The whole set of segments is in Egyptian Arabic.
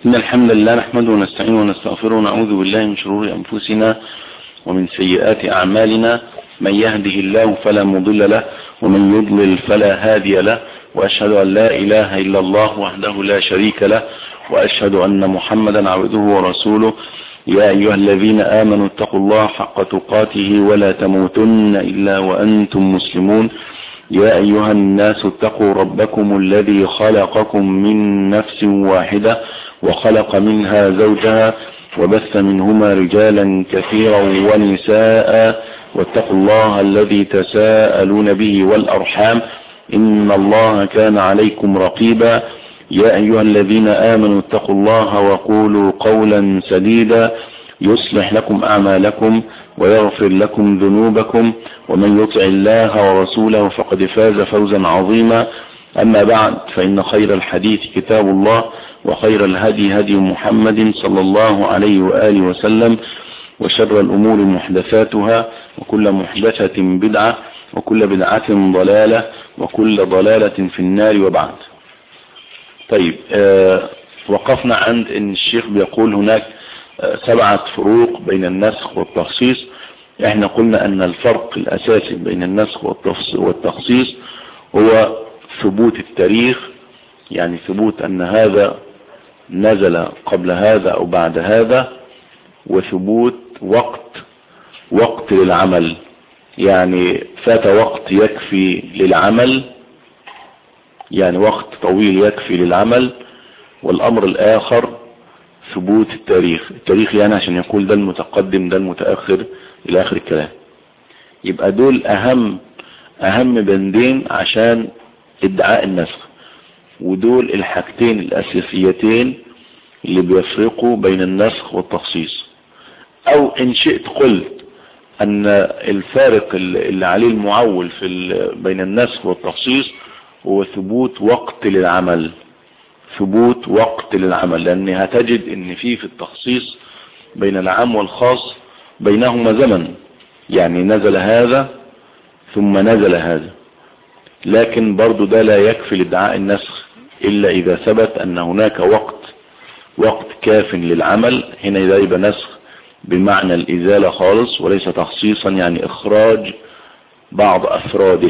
إن الحمد لله نحمده ونستعينه ونستغفره ونعوذ بالله من شرور أنفسنا ومن سيئات أعمالنا من يهده الله فلا مضل له ومن يضلل فلا هادي له وأشهد أن لا إله إلا الله وحده لا شريك له وأشهد أن محمدا عبده ورسوله يا أيها الذين آمنوا اتقوا الله حق تقاته ولا تموتن إلا وأنتم مسلمون يا أيها الناس اتقوا ربكم الذي خلقكم من نفس واحدة وخلق منها زوجها وبث منهما رجالا كثيرا ونساء واتقوا الله الذي تساءلون به والأرحام إن الله كان عليكم رقيبا يا أيها الذين آمنوا اتقوا الله وقولوا قولا سديدا يصلح لكم أعمالكم ويغفر لكم ذنوبكم ومن يطع الله ورسوله فقد فاز فوزا عظيما أما بعد فإن خير الحديث كتاب الله وخير الهدي هدي محمد صلى الله عليه وآله وسلم وشر الأمور محدثاتها وكل محدثة بدعة وكل بدعة ضلالة وكل ضلالة في النار وبعد طيب آه وقفنا عند ان الشيخ بيقول هناك آه سبعة فروق بين النسخ والتخصيص احنا قلنا ان الفرق الاساسي بين النسخ والتخصيص هو ثبوت التاريخ يعني ثبوت ان هذا نزل قبل هذا او بعد هذا وثبوت وقت وقت للعمل يعني فات وقت يكفي للعمل يعني وقت طويل يكفي للعمل والامر الاخر ثبوت التاريخ التاريخ يعني عشان يقول ده المتقدم ده المتأخر الى اخر الكلام يبقى دول اهم اهم بندين عشان ادعاء النسخ ودول الحاجتين الاساسيتين اللي بيفرقوا بين النسخ والتخصيص او ان شئت قلت ان الفارق اللي عليه المعول في بين النسخ والتخصيص هو ثبوت وقت للعمل ثبوت وقت للعمل لان هتجد ان في في التخصيص بين العام والخاص بينهما زمن يعني نزل هذا ثم نزل هذا لكن برضو ده لا يكفي لادعاء النسخ الا اذا ثبت ان هناك وقت وقت كاف للعمل هنا ده يبقى نسخ بمعنى الازالة خالص وليس تخصيصا يعني اخراج بعض افراده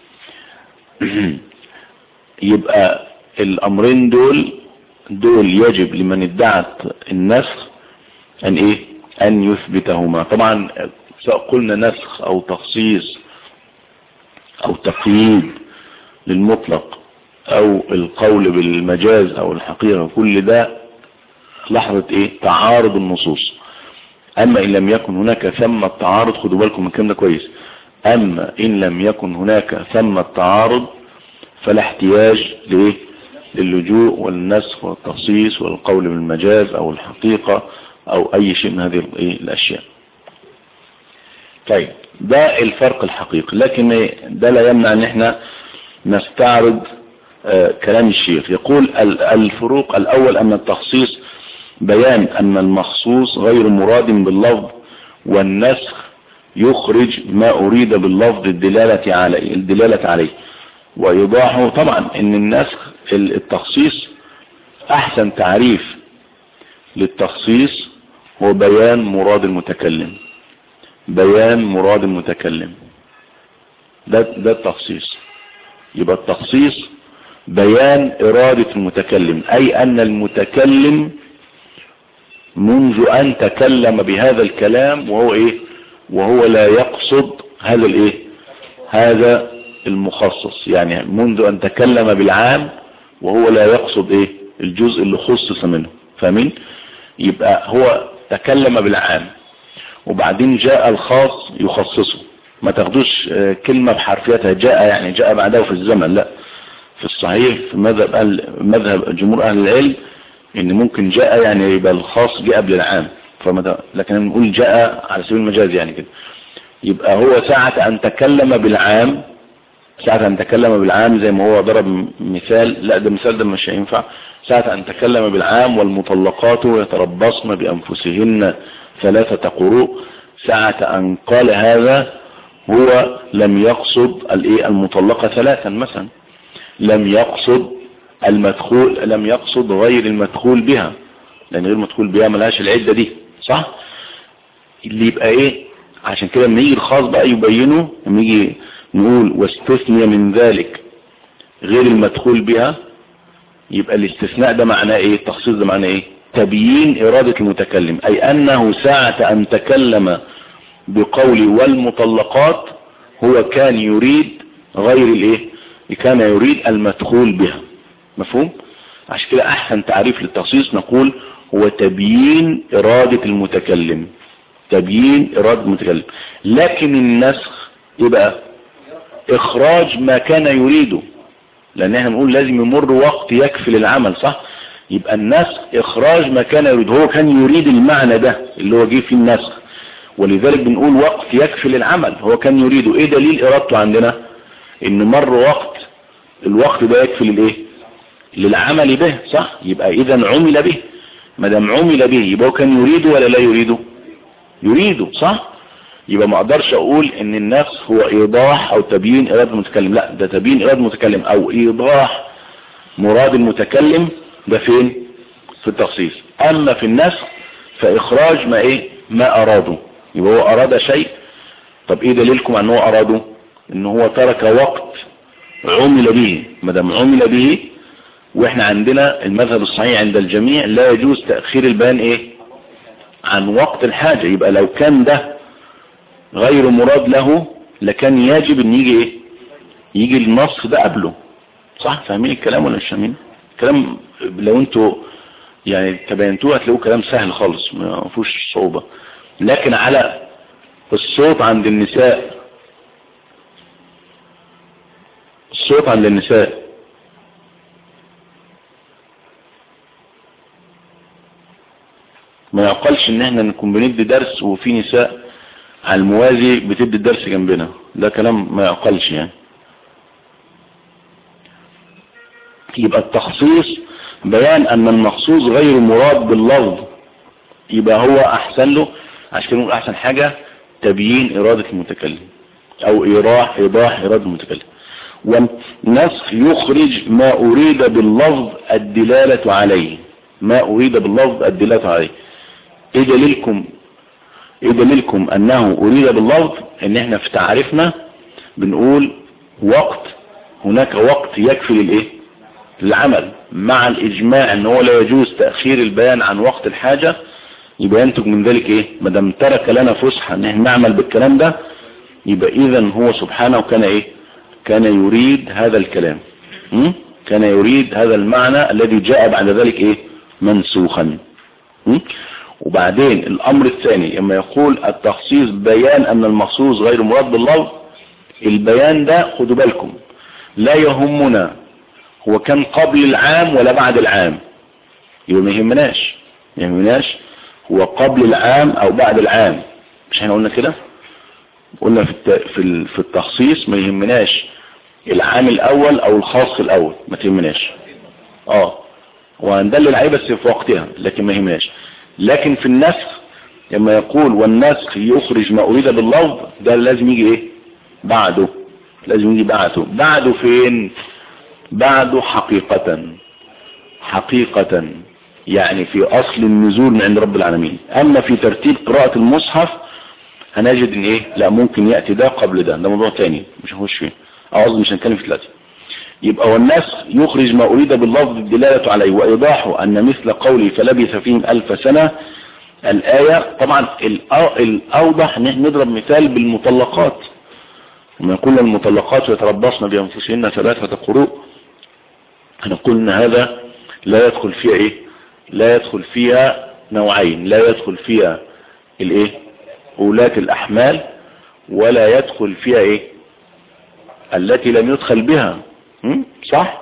يبقى الامرين دول دول يجب لمن ادعت النسخ ان ايه ان يثبتهما طبعا سواء قلنا نسخ او تخصيص او تقييد للمطلق او القول بالمجاز او الحقيقة كل ده لحظة ايه تعارض النصوص اما ان لم يكن هناك ثم التعارض خدوا بالكم من الكلام ده كويس اما ان لم يكن هناك ثم التعارض فلا احتياج لايه للجوء والنسخ والتخصيص والقول بالمجاز او الحقيقة او اي شيء من هذه الاشياء طيب ده الفرق الحقيقي لكن ده لا يمنع ان احنا نستعرض آه كلام الشيخ يقول الفروق الاول ان التخصيص بيان ان المخصوص غير مراد باللفظ والنسخ يخرج ما اريد باللفظ الدلالة عليه الدلالة عليه ويضاح طبعا ان النسخ التخصيص احسن تعريف للتخصيص هو بيان مراد المتكلم بيان مراد المتكلم ده, ده التخصيص يبقى التخصيص بيان ارادة المتكلم اي ان المتكلم منذ ان تكلم بهذا الكلام وهو ايه وهو لا يقصد هذا الايه هذا المخصص يعني منذ ان تكلم بالعام وهو لا يقصد ايه الجزء اللي خصص منه فاهمين يبقى هو تكلم بالعام وبعدين جاء الخاص يخصصه ما تاخدوش كلمة بحرفيتها جاء يعني جاء بعده في الزمن لا في الصحيح في مذهب أهل مذهب جمهور اهل العلم ان ممكن جاء يعني يبقى الخاص جاء قبل العام فما لكن نقول جاء على سبيل المجاز يعني كده يبقى هو ساعة ان تكلم بالعام ساعة ان تكلم بالعام زي ما هو ضرب مثال لا ده مثال ده مش هينفع ساعة ان تكلم بالعام والمطلقات يتربصن بانفسهن ثلاثة قروء ساعة ان قال هذا هو لم يقصد الايه المطلقة ثلاثا مثلا لم يقصد المدخول لم يقصد غير المدخول بها لان غير مدخول بها ملهاش العدة دي صح اللي يبقى ايه عشان كده لما يجي الخاص بقى يبينه لما يجي نقول واستثني من ذلك غير المدخول بها يبقى الاستثناء ده معناه ايه التخصيص ده معناه ايه تبيين ارادة المتكلم اي انه ساعة ان تكلم بقول والمطلقات هو كان يريد غير الايه كان يريد المدخول بها مفهوم عشان كده احسن تعريف للتخصيص نقول هو تبيين ارادة المتكلم تبيين ارادة المتكلم لكن النسخ يبقى اخراج ما كان يريده لان احنا بنقول لازم يمر وقت يكفي للعمل صح يبقى النسخ اخراج ما كان يريد هو كان يريد المعنى ده اللي هو جه في النسخ ولذلك بنقول وقت يكفي للعمل هو كان يريده ايه دليل ارادته عندنا ان مر وقت الوقت ده يكفي للايه للعمل به صح يبقى اذا عمل به ما دام عمل به يبقى هو كان يريده ولا لا يريده يريده صح يبقى ما اقدرش اقول ان النفس هو ايضاح او تبيين ارادة المتكلم لا ده تبيين ارادة المتكلم او ايضاح مراد المتكلم ده فين في التخصيص اما في النسخ فاخراج ما ايه ما اراده يبقى هو اراد شيء طب ايه دليلكم ان هو اراده ان هو ترك وقت عمل به ما دام عمل به واحنا عندنا المذهب الصحيح عند الجميع لا يجوز تأخير البيان ايه عن وقت الحاجة يبقى لو كان ده غير مراد له لكان يجب ان يجي ايه يجي النص ده قبله صح فاهمين الكلام ولا مش فاهمين الكلام لو انتوا يعني تبينتوه هتلاقوه كلام سهل خالص ما فيهوش صعوبة لكن على الصوت عند النساء الصوت عند النساء ما يعقلش ان احنا نكون بندي درس وفي نساء على الموازي بتدي الدرس جنبنا ده كلام ما يعقلش يعني يبقى التخصيص بيان ان المخصوص غير مراد باللفظ يبقى هو احسن له عشان كده نقول احسن حاجة تبيين ارادة المتكلم او ايضاح ايضاح ارادة المتكلم والنسخ يخرج ما اريد باللفظ الدلالة عليه ما اريد باللفظ الدلالة عليه ايه دليلكم ايه دليلكم انه اريد باللفظ ان احنا في تعريفنا بنقول وقت هناك وقت يكفي للايه للعمل مع الاجماع ان هو لا يجوز تأخير البيان عن وقت الحاجة يبقى ينتج من ذلك ايه مدام ترك لنا فسحة ان احنا نعمل بالكلام ده يبقى اذا هو سبحانه كان ايه كان يريد هذا الكلام م? كان يريد هذا المعنى الذي جاء بعد ذلك ايه منسوخا م? وبعدين الامر الثاني لما يقول التخصيص بيان ان المخصوص غير مراد باللفظ البيان ده خدوا بالكم لا يهمنا هو كان قبل العام ولا بعد العام يبقى ما يهمناش ما يهمناش هو قبل العام او بعد العام مش احنا قلنا كده قلنا في في في التخصيص ما يهمناش العام الاول او الخاص الاول ما تهمناش اه وهندلل عليه بس في وقتها لكن ما يهمناش لكن في النسخ لما يقول والنسخ يخرج ما اريد باللفظ ده لازم يجي ايه بعده لازم يجي بعده بعده فين بعده حقيقة حقيقة يعني في اصل النزول من عند رب العالمين اما في ترتيب قراءة المصحف هنجد ان ايه لا ممكن يأتي ده قبل ده ده موضوع تاني مش هنخش فيه او قصدي مش هنتكلم في دلوقتي يبقى والنسخ يخرج ما أريد باللفظ الدلالة عليه وإيضاحه أن مثل قولي فلبث فيهم ألف سنة الآية طبعا الأوضح ان احنا نضرب مثال بالمطلقات لما يقول المطلقات يتربصن بأنفسهن ثلاثة قروء هنقول ان هذا لا يدخل فيها ايه لا يدخل فيها نوعين لا يدخل فيها الايه أولاة الأحمال ولا يدخل فيها ايه التي لم يدخل بها صح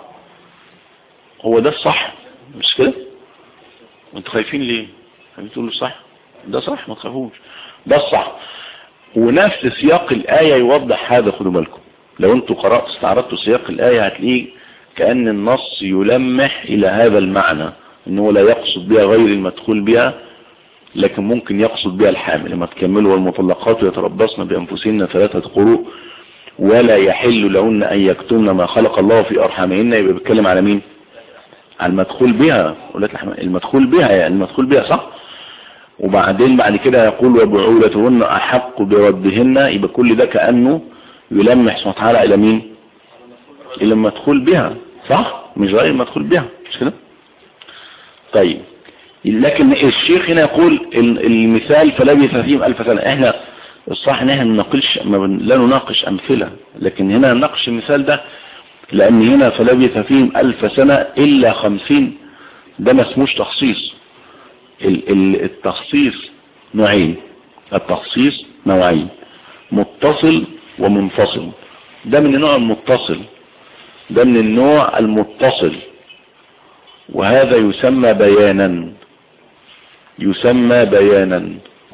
هو ده الصح مش كده وانتوا خايفين ليه تقولوا صح ده صح ما تخافوش ده الصح ونفس سياق الآية يوضح هذا خدوا بالكم لو انتوا قرأت استعرضتوا سياق الآية هتلاقيه كأن النص يلمح إلى هذا المعنى انه لا يقصد بها غير المدخول بها لكن ممكن يقصد بها الحامل لما تكملوا والمطلقات يتربصن بأنفسهن ثلاثة قروء ولا يحل لهن أن يكتمن ما خلق الله في أرحامهن يبقى بيتكلم على مين المدخول بها أولاد الأحمال المدخول بها يعني المدخول بها صح وبعدين بعد كده يقول وبعولتهن أحق بردهن يبقى كل ده كأنه يلمح سبحانه وتعالى إلى مين إلى المدخول بها صح مش غير المدخول بها مش كده طيب لكن الشيخ هنا يقول المثال فلبث فيهم ألف سنة احنا الصح ان احنا نناقش لا نناقش امثلة لكن هنا نناقش المثال ده لان هنا فلبث فيهم ألف سنة الا خمسين ده ما اسموش تخصيص التخصيص نوعين التخصيص نوعين متصل ومنفصل ده من النوع المتصل ده من النوع المتصل وهذا يسمى بيانا يسمى بيانا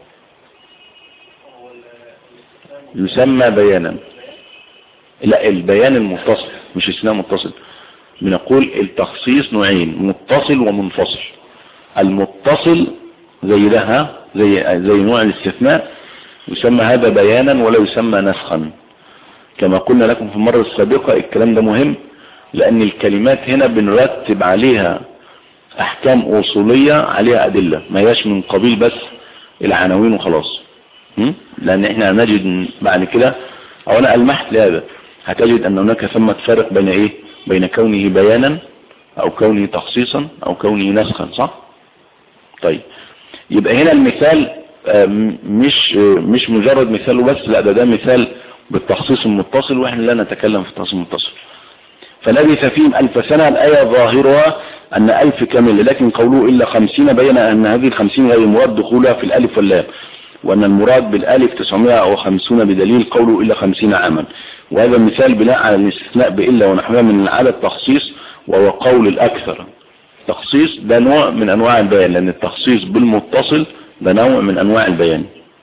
يسمى بيانا لا البيان المتصل مش اسمها متصل بنقول التخصيص نوعين متصل ومنفصل المتصل زي ده زي زي نوع الاستثناء يسمى هذا بيانا ولا يسمى نسخا كما قلنا لكم في المرة السابقة الكلام ده مهم لان الكلمات هنا بنرتب عليها احكام اصولية عليها ادلة ما هياش من قبيل بس العناوين وخلاص لان احنا نجد بعد كده او انا المحت لهذا هتجد ان هناك ثمة فرق بين ايه بين كونه بيانا او كونه تخصيصا او كونه نسخا صح طيب يبقى هنا المثال مش مش مجرد مثال بس لا ده ده مثال بالتخصيص المتصل واحنا لا نتكلم في التخصيص المتصل فلبث فيهم ألف سنة الآية ظاهرها أن ألف كامل لكن قوله إلا خمسين بين أن هذه الخمسين غير مراد دخولها في الألف واللام وأن المراد بالألف تسعمائة أو خمسون بدليل قوله إلا خمسين عاما وهذا المثال بناء على الاستثناء بإلا ونحوها من العدد تخصيص وهو قول الأكثر تخصيص ده نوع من أنواع البيان لأن التخصيص بالمتصل ده نوع من أنواع البيان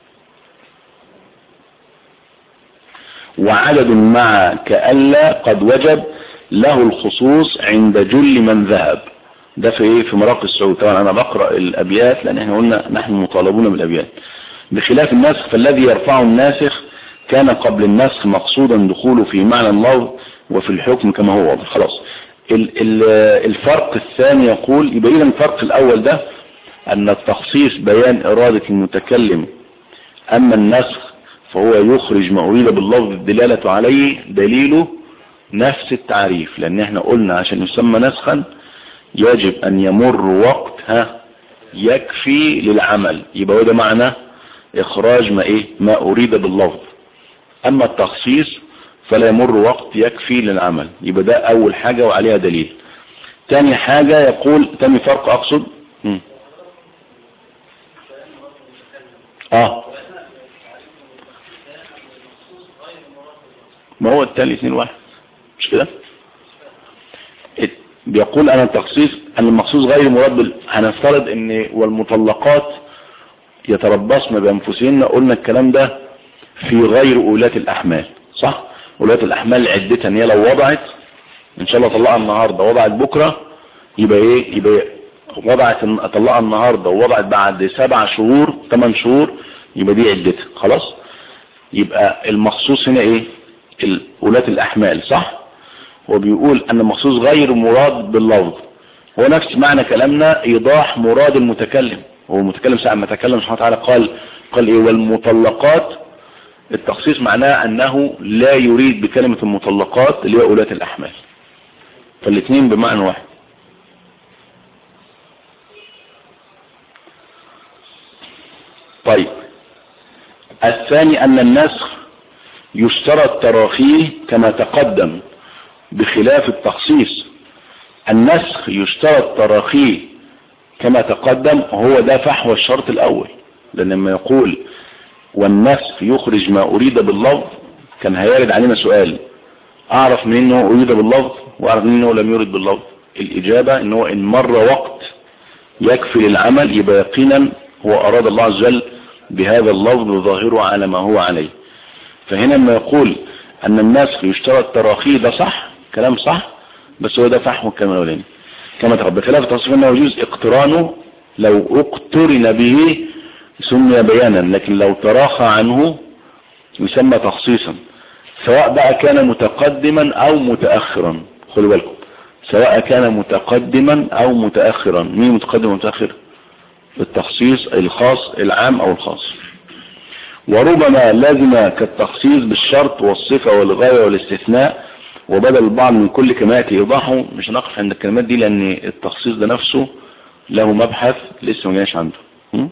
وعدد مع كألا قد وجب له الخصوص عند جل من ذهب ده في ايه في مراقي السعود طبعا انا بقرأ الابيات لان احنا قلنا نحن مطالبون بالابيات بخلاف النسخ فالذي يرفعه الناسخ كان قبل النسخ مقصودا دخوله في معنى الله وفي الحكم كما هو واضح خلاص ال ال الفرق الثاني يقول يبقى اذا الفرق الاول ده ان التخصيص بيان ارادة المتكلم اما النسخ فهو يخرج ما اريد باللفظ الدلالة عليه دليله نفس التعريف لان احنا قلنا عشان يسمى نسخا يجب ان يمر وقت ها يكفي للعمل يبقى ده معنى اخراج ما ايه ما اريد باللفظ اما التخصيص فلا يمر وقت يكفي للعمل يبقى ده اول حاجة وعليها دليل تاني حاجة يقول تاني فرق اقصد م. اه ما هو التالي اثنين واحد مش كده بيقول انا التخصيص ان المخصوص غير مراد بال... هنفترض ان والمطلقات يتربصن بانفسهن قلنا الكلام ده في غير اولات الاحمال صح اولات الاحمال عدتها ان هي لو وضعت ان شاء الله طلقها النهاردة وضعت بكرة يبقى ايه يبقى وضعت طلقها النهاردة ووضعت بعد سبع شهور ثمان شهور يبقى دي عدتها خلاص يبقى المخصوص هنا ايه اولات الاحمال صح هو بيقول ان المخصوص غير مراد باللفظ هو نفس معنى كلامنا ايضاح مراد المتكلم هو المتكلم ساعة ما تكلم سبحانه وتعالى قال قال ايه والمطلقات التخصيص معناه انه لا يريد بكلمة المطلقات اللي هي اولاة الاحمال فالاثنين بمعنى واحد طيب الثاني ان النسخ يشترط تراخيه كما تقدم بخلاف التخصيص النسخ يشترط تراخيه كما تقدم هو ده فحوى الشرط الاول لان لما يقول والنسخ يخرج ما اريد باللفظ كان هيرد علينا سؤال اعرف منين انه اريد باللفظ واعرف منين انه لم يرد باللفظ الاجابة ان هو ان مر وقت يكفي للعمل يبقى يقينا هو اراد الله عز وجل بهذا اللفظ ظاهره على ما هو عليه فهنا لما يقول ان النسخ يشترط تراخيه ده صح كلام صح بس هو ده فحم الكلام الاولاني كما ترى بخلاف التصريف انه يجوز اقترانه لو اقترن به سمي بيانا لكن لو تراخى عنه يسمى تخصيصا سواء بقى كان متقدما او متأخرا خلوا بالكم سواء كان متقدما او متأخرا مين متقدم ومتأخر التخصيص الخاص العام او الخاص وربما لازم كالتخصيص بالشرط والصفة والغاية والاستثناء وبدل البعض من كل كما يأتي إيضاحه مش نقف عند الكلمات دي لأن التخصيص ده نفسه له مبحث لسه ما جاش عنده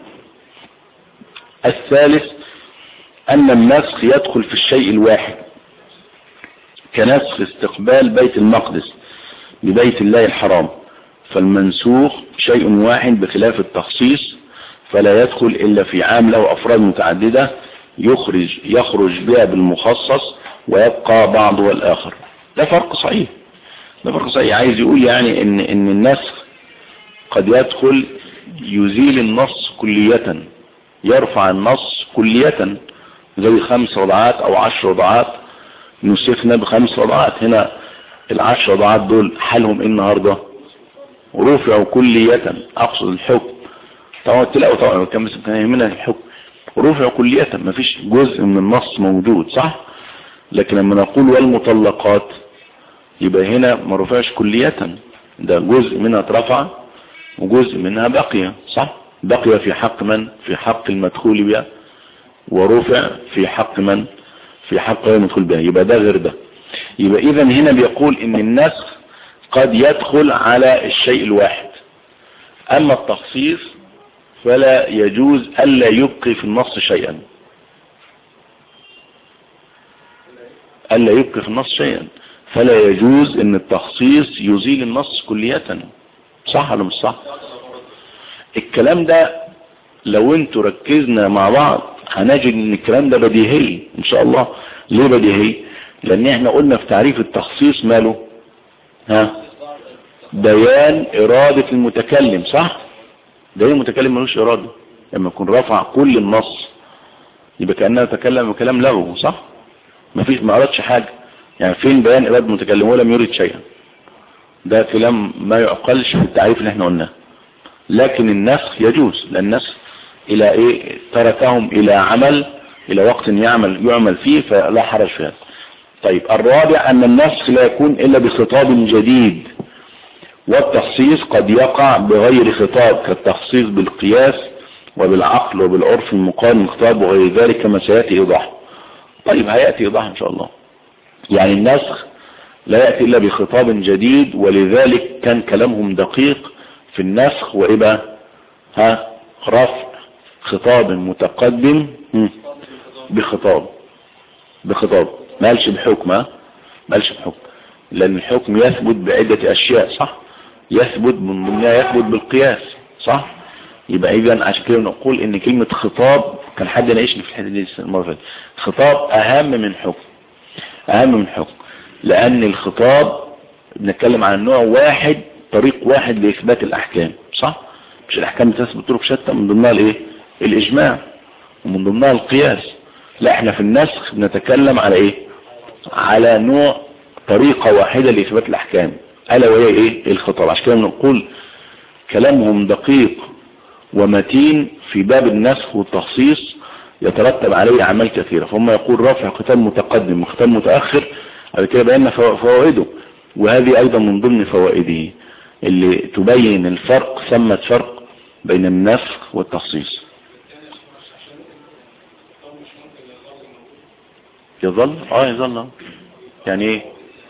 الثالث أن النسخ يدخل في الشيء الواحد كنسخ استقبال بيت المقدس ببيت الله الحرام فالمنسوخ شيء واحد بخلاف التخصيص فلا يدخل إلا في عام له أفراد متعددة يخرج يخرج بها بالمخصص ويبقى بعضه الآخر ده فرق صحيح ده فرق صحيح عايز يقول يعني ان ان النسخ قد يدخل يزيل النص كلية يرفع النص كلية زي خمس وضعات او عشر وضعات نسخنا بخمس وضعات هنا العشر وضعات دول حالهم ايه النهاردة رفعوا كلية اقصد الحكم طبعا تلاقوا طبعا كان كان يهمنا الحكم رفعوا كلية مفيش جزء من النص موجود صح لكن لما نقول والمطلقات يبقى هنا ما رفعش كلية ده جزء منها اترفع وجزء منها بقي صح بقي في حق من في حق المدخول بها ورفع في حق من في حق غير المدخول بها يبقى ده غير ده يبقى اذا هنا بيقول ان النسخ قد يدخل على الشيء الواحد اما التخصيص فلا يجوز الا يبقي في النص شيئا الا يبقي في النص شيئا فلا يجوز ان التخصيص يزيل النص كلية صح ولا مش صح الكلام ده لو انتوا ركزنا مع بعض هنجد ان الكلام ده بديهي ان شاء الله ليه بديهي لان احنا قلنا في تعريف التخصيص ماله ها بيان ارادة المتكلم صح ده المتكلم ملوش ارادة لما يكون رفع كل النص يبقى كأنه تكلم بكلام لغو صح مفيش ما ارادش حاجة يعني فين بيان ارادة المتكلم ولم يرد شيئا ده كلام ما يعقلش في التعريف اللي احنا قلناه لكن النسخ يجوز لان النسخ الى ايه تركهم الى عمل الى وقت يعمل يعمل فيه فلا حرج في هذا طيب الرابع ان النسخ لا يكون الا بخطاب جديد والتخصيص قد يقع بغير خطاب كالتخصيص بالقياس وبالعقل وبالعرف المقارن الخطاب وغير ذلك كما سيأتي ايضاح طيب هيأتي ايضاح ان شاء الله يعني النسخ لا يأتي الا بخطاب جديد ولذلك كان كلامهم دقيق في النسخ وإبا ها رفع خطاب متقدم بخطاب بخطاب ما قالش بحكم ها ما قالش بحكم لأن الحكم يثبت بعدة أشياء صح يثبت من ضمنها يثبت بالقياس صح يبقى إذا عشان كده نقول إن كلمة خطاب كان حد ناقشني في الحته دي المرة اللي خطاب أهم من حكم أهم من حكم لأن الخطاب بنتكلم عن نوع واحد طريق واحد لإثبات الأحكام صح مش الأحكام بتثبت طرق شتى من ضمنها الإيه الإجماع ومن ضمنها القياس لا احنا في النسخ بنتكلم على إيه على نوع طريقة واحدة لإثبات الأحكام ألا وهي إيه الخطاب عشان كده نقول كلامهم دقيق ومتين في باب النسخ والتخصيص يترتب عليه أعمال كثيرة فهم يقول رفع ختام متقدم وختام متأخر على كده بينا فوائده وهذه أيضا من ضمن فوائده اللي تبين الفرق ثمة فرق بين النسخ والتخصيص يظل اه يظل يعني ايه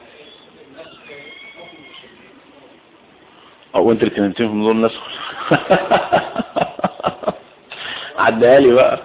او انت اللي كلمتين في موضوع النسخ عدها لي بقى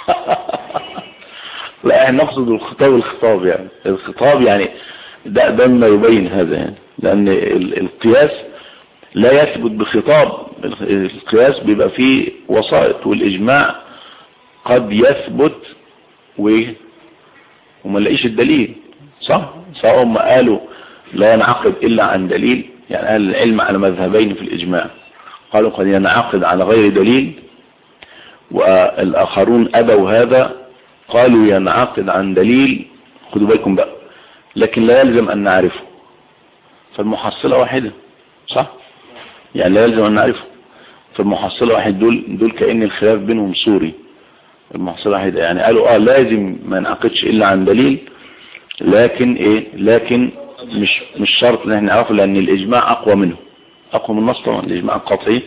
لا احنا نقصد الخطاب الخطاب يعني الخطاب يعني ده ده ما يبين هذا يعني لان القياس لا يثبت بخطاب القياس بيبقى فيه وسائط والإجماع قد يثبت و وما نلاقيش الدليل صح سواء ما قالوا لا ينعقد إلا عن دليل يعني أهل العلم على مذهبين في الإجماع قالوا قد ينعقد على غير دليل والآخرون أبوا هذا قالوا ينعقد عن دليل خدوا بالكم بقى لكن لا يلزم أن نعرفه فالمحصلة واحدة صح يعني لا يلزم أن نعرفه فالمحصلة واحد دول دول كأن الخلاف بينهم سوري المحصلة واحد يعني قالوا اه لازم ما نعقدش إلا عن دليل لكن ايه لكن مش مش شرط ان احنا نعرفه لان الاجماع اقوى منه اقوى من النص طبعا الاجماع القطعي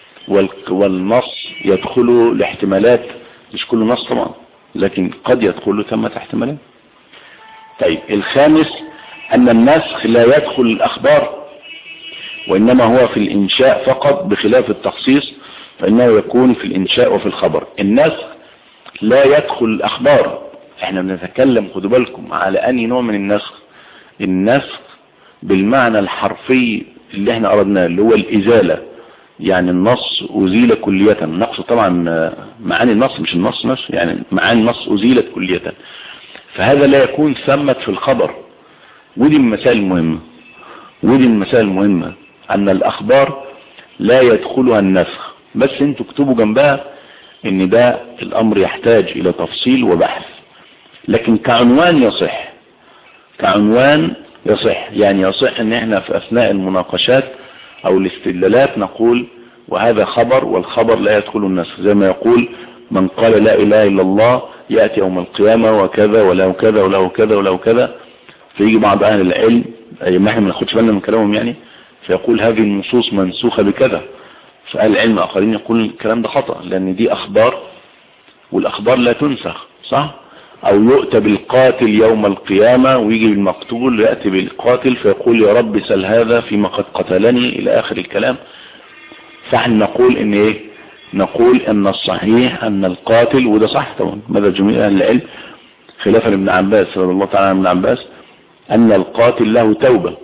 والنص يدخله لاحتمالات مش كل نص طبعا لكن قد يدخله ثمة احتمالات طيب الخامس ان النسخ لا يدخل الاخبار وانما هو في الانشاء فقط بخلاف التخصيص فانه يكون في الانشاء وفي الخبر النسخ لا يدخل الاخبار احنا بنتكلم خدوا بالكم على اني نوع من النسخ النسخ بالمعنى الحرفي اللي احنا اردناه اللي هو الازالة يعني النص ازيل كلية النقص طبعا معاني النص مش النص نفسه يعني معاني النص ازيلت كلية فهذا لا يكون ثمت في الخبر ودي المسائل المهمة ودي المسائل المهمة ان الاخبار لا يدخلها النسخ بس انتوا اكتبوا جنبها ان ده الامر يحتاج الى تفصيل وبحث لكن كعنوان يصح كعنوان يصح يعني يصح ان احنا في اثناء المناقشات او الاستدلالات نقول وهذا خبر والخبر لا يدخل النسخ زي ما يقول من قال لا اله الا الله يأتي يوم القيامة وكذا وله كذا وله كذا وله كذا فيجي بعض اهل العلم اي ما احنا ما ناخدش بالنا من كلامهم يعني فيقول هذه النصوص منسوخة بكذا فأهل العلم آخرين يقول الكلام ده خطأ لأن دي أخبار والأخبار لا تنسخ صح أو يؤتى بالقاتل يوم القيامة ويجي بالمقتول يأتي بالقاتل فيقول يا رب سل هذا فيما قد قتلني إلى آخر الكلام فاحنا نقول إن إيه نقول أن الصحيح أن القاتل وده صح طبعا ماذا جميع أهل العلم خلافا ابن عباس رضي الله تعالى عن ابن عباس أن القاتل له توبة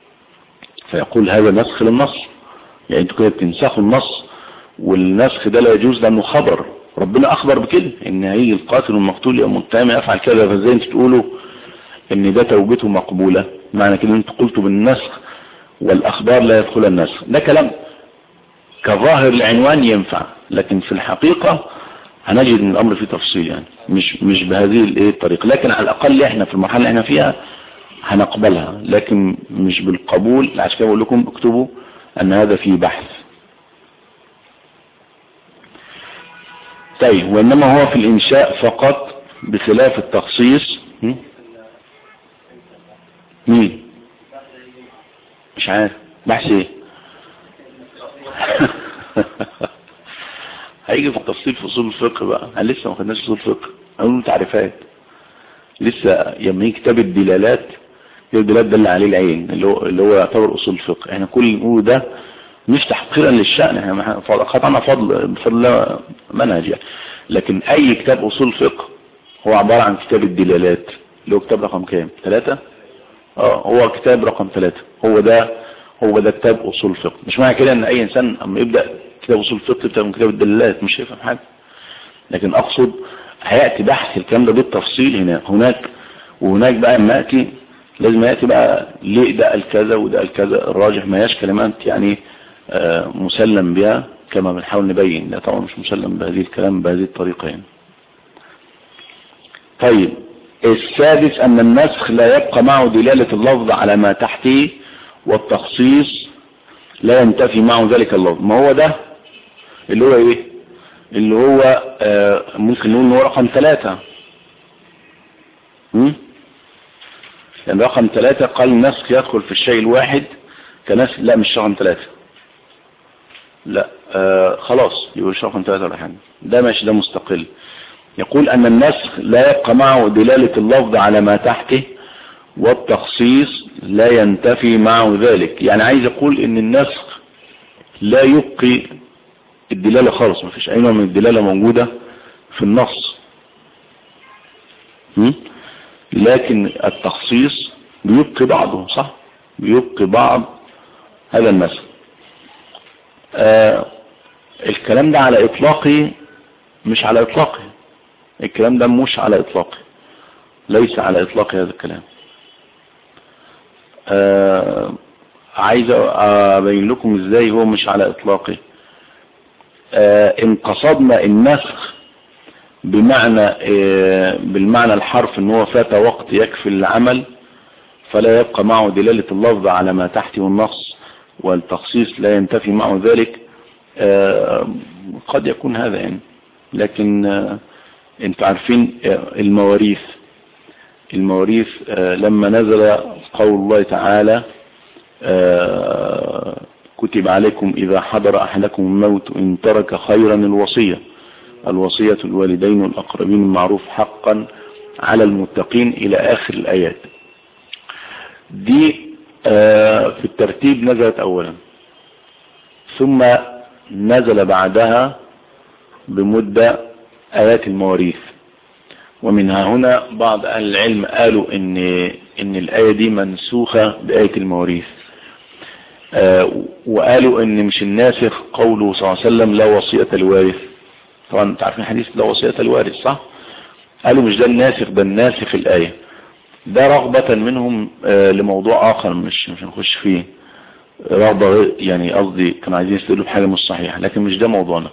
فيقول هذا نسخ للنص يعني انتوا كده بتنسخوا النص والنسخ ده لا يجوز لانه خبر ربنا اخبر بكده ان هيجي القاتل والمقتول يوم القيامه يفعل كذا فازاي انتوا تقولوا ان ده توبته مقبوله معنى كده انتوا قلتوا بالنسخ والاخبار لا يدخل النسخ ده كلام كظاهر العنوان ينفع لكن في الحقيقة هنجد ان الامر فيه تفصيل يعني مش مش بهذه الايه الطريقه لكن على الاقل احنا في المرحله اللي احنا فيها هنقبلها لكن مش بالقبول عشان كده بقول لكم اكتبوا ان هذا فيه بحث طيب وانما هو في الانشاء فقط بخلاف التخصيص مين مش عارف بحث ايه هيجي في التفصيل في اصول الفقه بقى احنا لسه ما خدناش اصول الفقه هنقول تعريفات لسه لما يجي كتاب الدلالات الدلالات دل عليه العين اللي هو اللي هو يعتبر اصول الفقه احنا كل اللي نقوله ده مش تحقيرا للشأن احنا قطعنا فضل بفضل الله منهج يعني لكن اي كتاب اصول فقه هو عبارة عن كتاب الدلالات اللي هو كتاب رقم كام ثلاثة اه هو كتاب رقم ثلاثة هو ده هو ده كتاب اصول فقه مش معنى كده ان اي انسان اما يبدأ كتاب اصول فقه يبدأ من كتاب الدلالات مش هيفهم حاجة لكن اقصد هيأتي بحث الكلام ده بالتفصيل هنا هناك وهناك بقى اما يأتي لازم يأتي بقى ليه ده قال كذا وده قال كذا الراجح ما هياش كلمات يعني آه مسلم بها كما بنحاول نبين لا طبعا مش مسلم بهذه الكلام بهذه الطريقة يعني طيب السادس ان النسخ لا يبقى معه دلالة اللفظ على ما تحته والتخصيص لا ينتفي معه ذلك اللفظ ما هو ده اللي هو ايه اللي هو آه ممكن نقول انه رقم ثلاثة يعني رقم ثلاثة قال النسخ يدخل في الشيء الواحد كنسخ لا مش رقم ثلاثة لا آه خلاص يقول رقم ثلاثة ولا حاجة ده ماشي ده مستقل يقول ان النسخ لا يبقى معه دلالة اللفظ على ما تحته والتخصيص لا ينتفي معه ذلك يعني عايز يقول ان النسخ لا يبقي الدلالة خالص ما فيش اي نوع من الدلالة موجودة في النص لكن التخصيص بيبقي بعضه صح بيبقي بعض هذا النسخ آه الكلام ده على اطلاقه مش على اطلاقه الكلام ده مش على اطلاقه ليس على اطلاق هذا الكلام آه عايز ابين لكم ازاي هو مش على اطلاقه آه ان قصدنا النسخ بمعنى آه بالمعنى الحرف ان هو فات وقت يكفي العمل فلا يبقى معه دلالة اللفظ على ما تحته النص والتخصيص لا ينتفي معه ذلك آه قد يكون هذا يعني لكن انتوا عارفين المواريث المواريث آه، لما نزل قول الله تعالى آه، كتب عليكم إذا حضر أحدكم الموت إن ترك خيرا الوصية الوصية الوالدين والأقربين المعروف حقا على المتقين إلى آخر الآيات دي آه، في الترتيب نزلت أولا ثم نزل بعدها بمدة آيات المواريث ومنها هنا بعض أهل العلم قالوا إن, إن الآية دي منسوخة بآية المواريث آه وقالوا إن مش الناسخ قوله صلى الله عليه وسلم لا وصية الوارث طبعا تعرفين حديث لا وصية الوارث صح قالوا مش ده الناسخ ده الناسخ الآية ده رغبة منهم آه لموضوع آخر مش مش هنخش فيه رغبة يعني قصدي كانوا عايزين يستدلوا بحاجة مش صحيحة لكن مش ده موضوعنا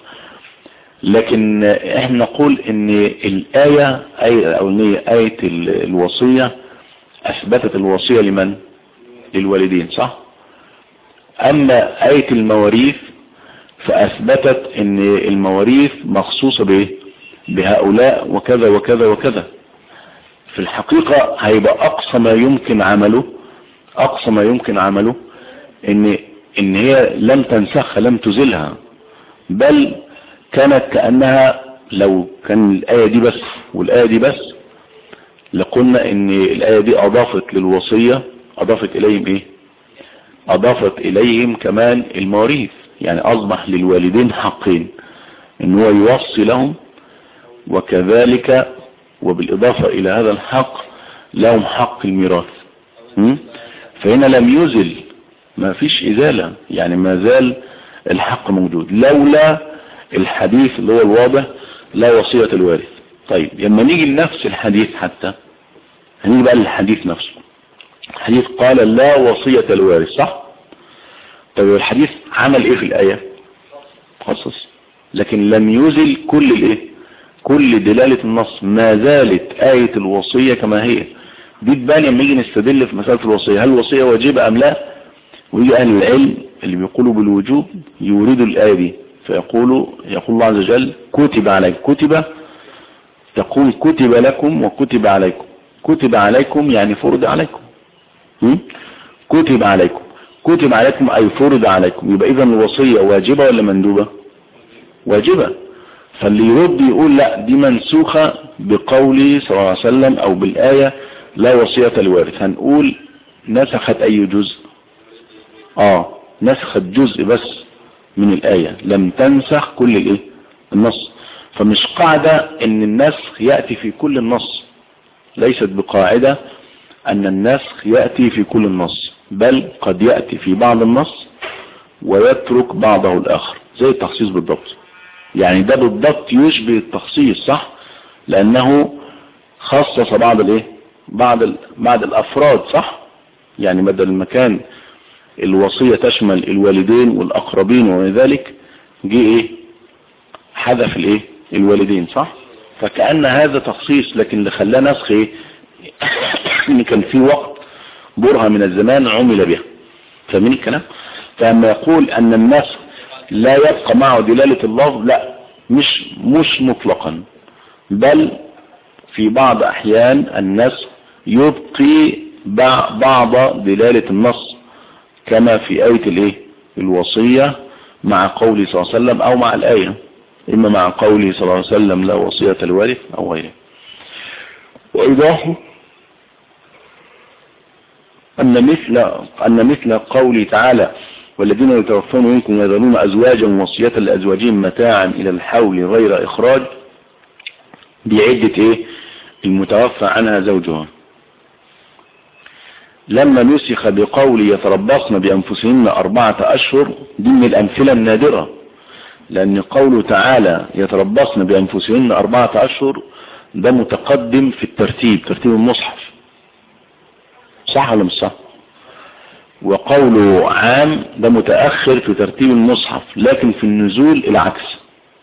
لكن احنا نقول ان الآية آية الأولانية آية الوصية أثبتت الوصية لمن للوالدين صح أما آية المواريث فأثبتت ان المواريث مخصوصة بايه بهؤلاء وكذا وكذا وكذا في الحقيقة هيبقى أقصى ما يمكن عمله أقصى ما يمكن عمله ان ان هي لم تنسخها لم تزلها بل كانت كأنها لو كان الآية دي بس والآية دي بس لقلنا ان الآية دي اضافت للوصية اضافت اليهم ايه اضافت اليهم كمان المواريث يعني اصبح للوالدين حقين ان هو يوصي لهم وكذلك وبالاضافة الى هذا الحق لهم حق الميراث فهنا لم يزل ما فيش ازالة يعني ما زال الحق موجود لولا الحديث اللي هو الواضح لا وصية الوارث طيب لما نيجي لنفس الحديث حتى هنيجي بقى للحديث نفسه الحديث قال لا وصية الوارث صح طيب الحديث عمل ايه في الآية خصص لكن لم يزل كل الايه كل دلالة النص ما زالت آية الوصية كما هي دي تبان لما نيجي نستدل في مسألة الوصية هل الوصية واجبة أم لا ويجي أهل العلم اللي بيقولوا بالوجوب يوردوا الآية دي فيقول يقول الله عز وجل كتب عليكم كتب تقول كتب لكم وكتب عليكم كتب عليكم يعني فرض عليكم كتب عليكم كتب عليكم أي فرض عليكم يبقى إذا الوصية واجبة ولا مندوبة واجبة فاللي يرد يقول لا دي منسوخة بقول صلى الله عليه وسلم أو بالآية لا وصية الوارث هنقول نسخت أي جزء آه نسخت جزء بس من الآية لم تنسخ كل الايه النص فمش قاعدة ان النسخ يأتي في كل النص ليست بقاعدة ان النسخ يأتي في كل النص بل قد يأتي في بعض النص ويترك بعضه الاخر زي التخصيص بالضبط يعني ده بالضبط يشبه التخصيص صح لانه خصص بعض الايه بعض ال... بعض الافراد صح يعني بدل المكان الوصية تشمل الوالدين والأقربين وذلك جه ايه حذف الايه الوالدين صح فكأن هذا تخصيص لكن اللي خلاه نسخ ايه ان كان في وقت برهة من الزمان عمل بها فاهمين الكلام فلما يقول ان النسخ لا يبقى معه دلالة اللفظ لا مش مش مطلقا بل في بعض احيان النسخ يبقي بعض دلالة النص كما في آية الايه الوصية مع قوله صلى الله عليه وسلم او مع الآية اما مع قوله صلى الله عليه وسلم لا وصية الوارث او غيره وايضاح ان مثل ان مثل قوله تعالى والذين يتوفون منكم ويذرون ازواجا وصية لازواجهم متاعا الى الحول غير اخراج بعدة ايه المتوفى عنها زوجها لما نسخ بقول يتربصن بأنفسهن أربعة أشهر دي من الأمثلة النادرة لأن قوله تعالى يتربصن بأنفسهن أربعة أشهر ده متقدم في الترتيب ترتيب المصحف صح ولا مش صح وقوله عام ده متأخر في ترتيب المصحف لكن في النزول العكس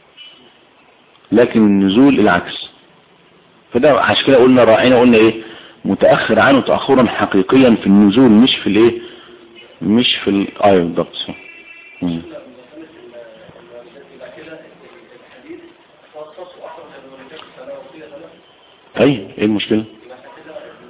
لكن النزول العكس فده عشان كده قلنا راعينا قلنا ايه متأخر عنه تأخرا حقيقيا في النزول مش في الايه مش في الآية بالضبط اي ايه المشكلة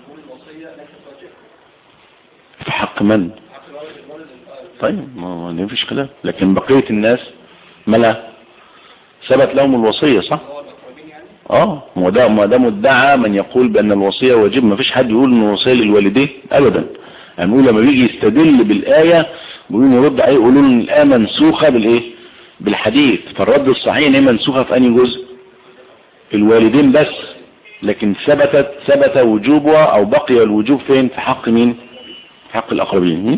حق من طيب ما ما فيش خلاف لكن بقية الناس ملا ثبت لهم الوصية صح اه ما ده ما ده مدعى من يقول بان الوصية واجب ما فيش حد يقول ان الوصية للوالدين ابدا هنقول لما بيجي يستدل بالآية بيقولون يرد عليه يقولون ان الآية منسوخة بالايه بالحديث فالرد الصحيح ان هي منسوخة في انهي جزء الوالدين بس لكن ثبتت ثبت وجوبها او بقي الوجوب فين في حق مين في حق الاقربين م?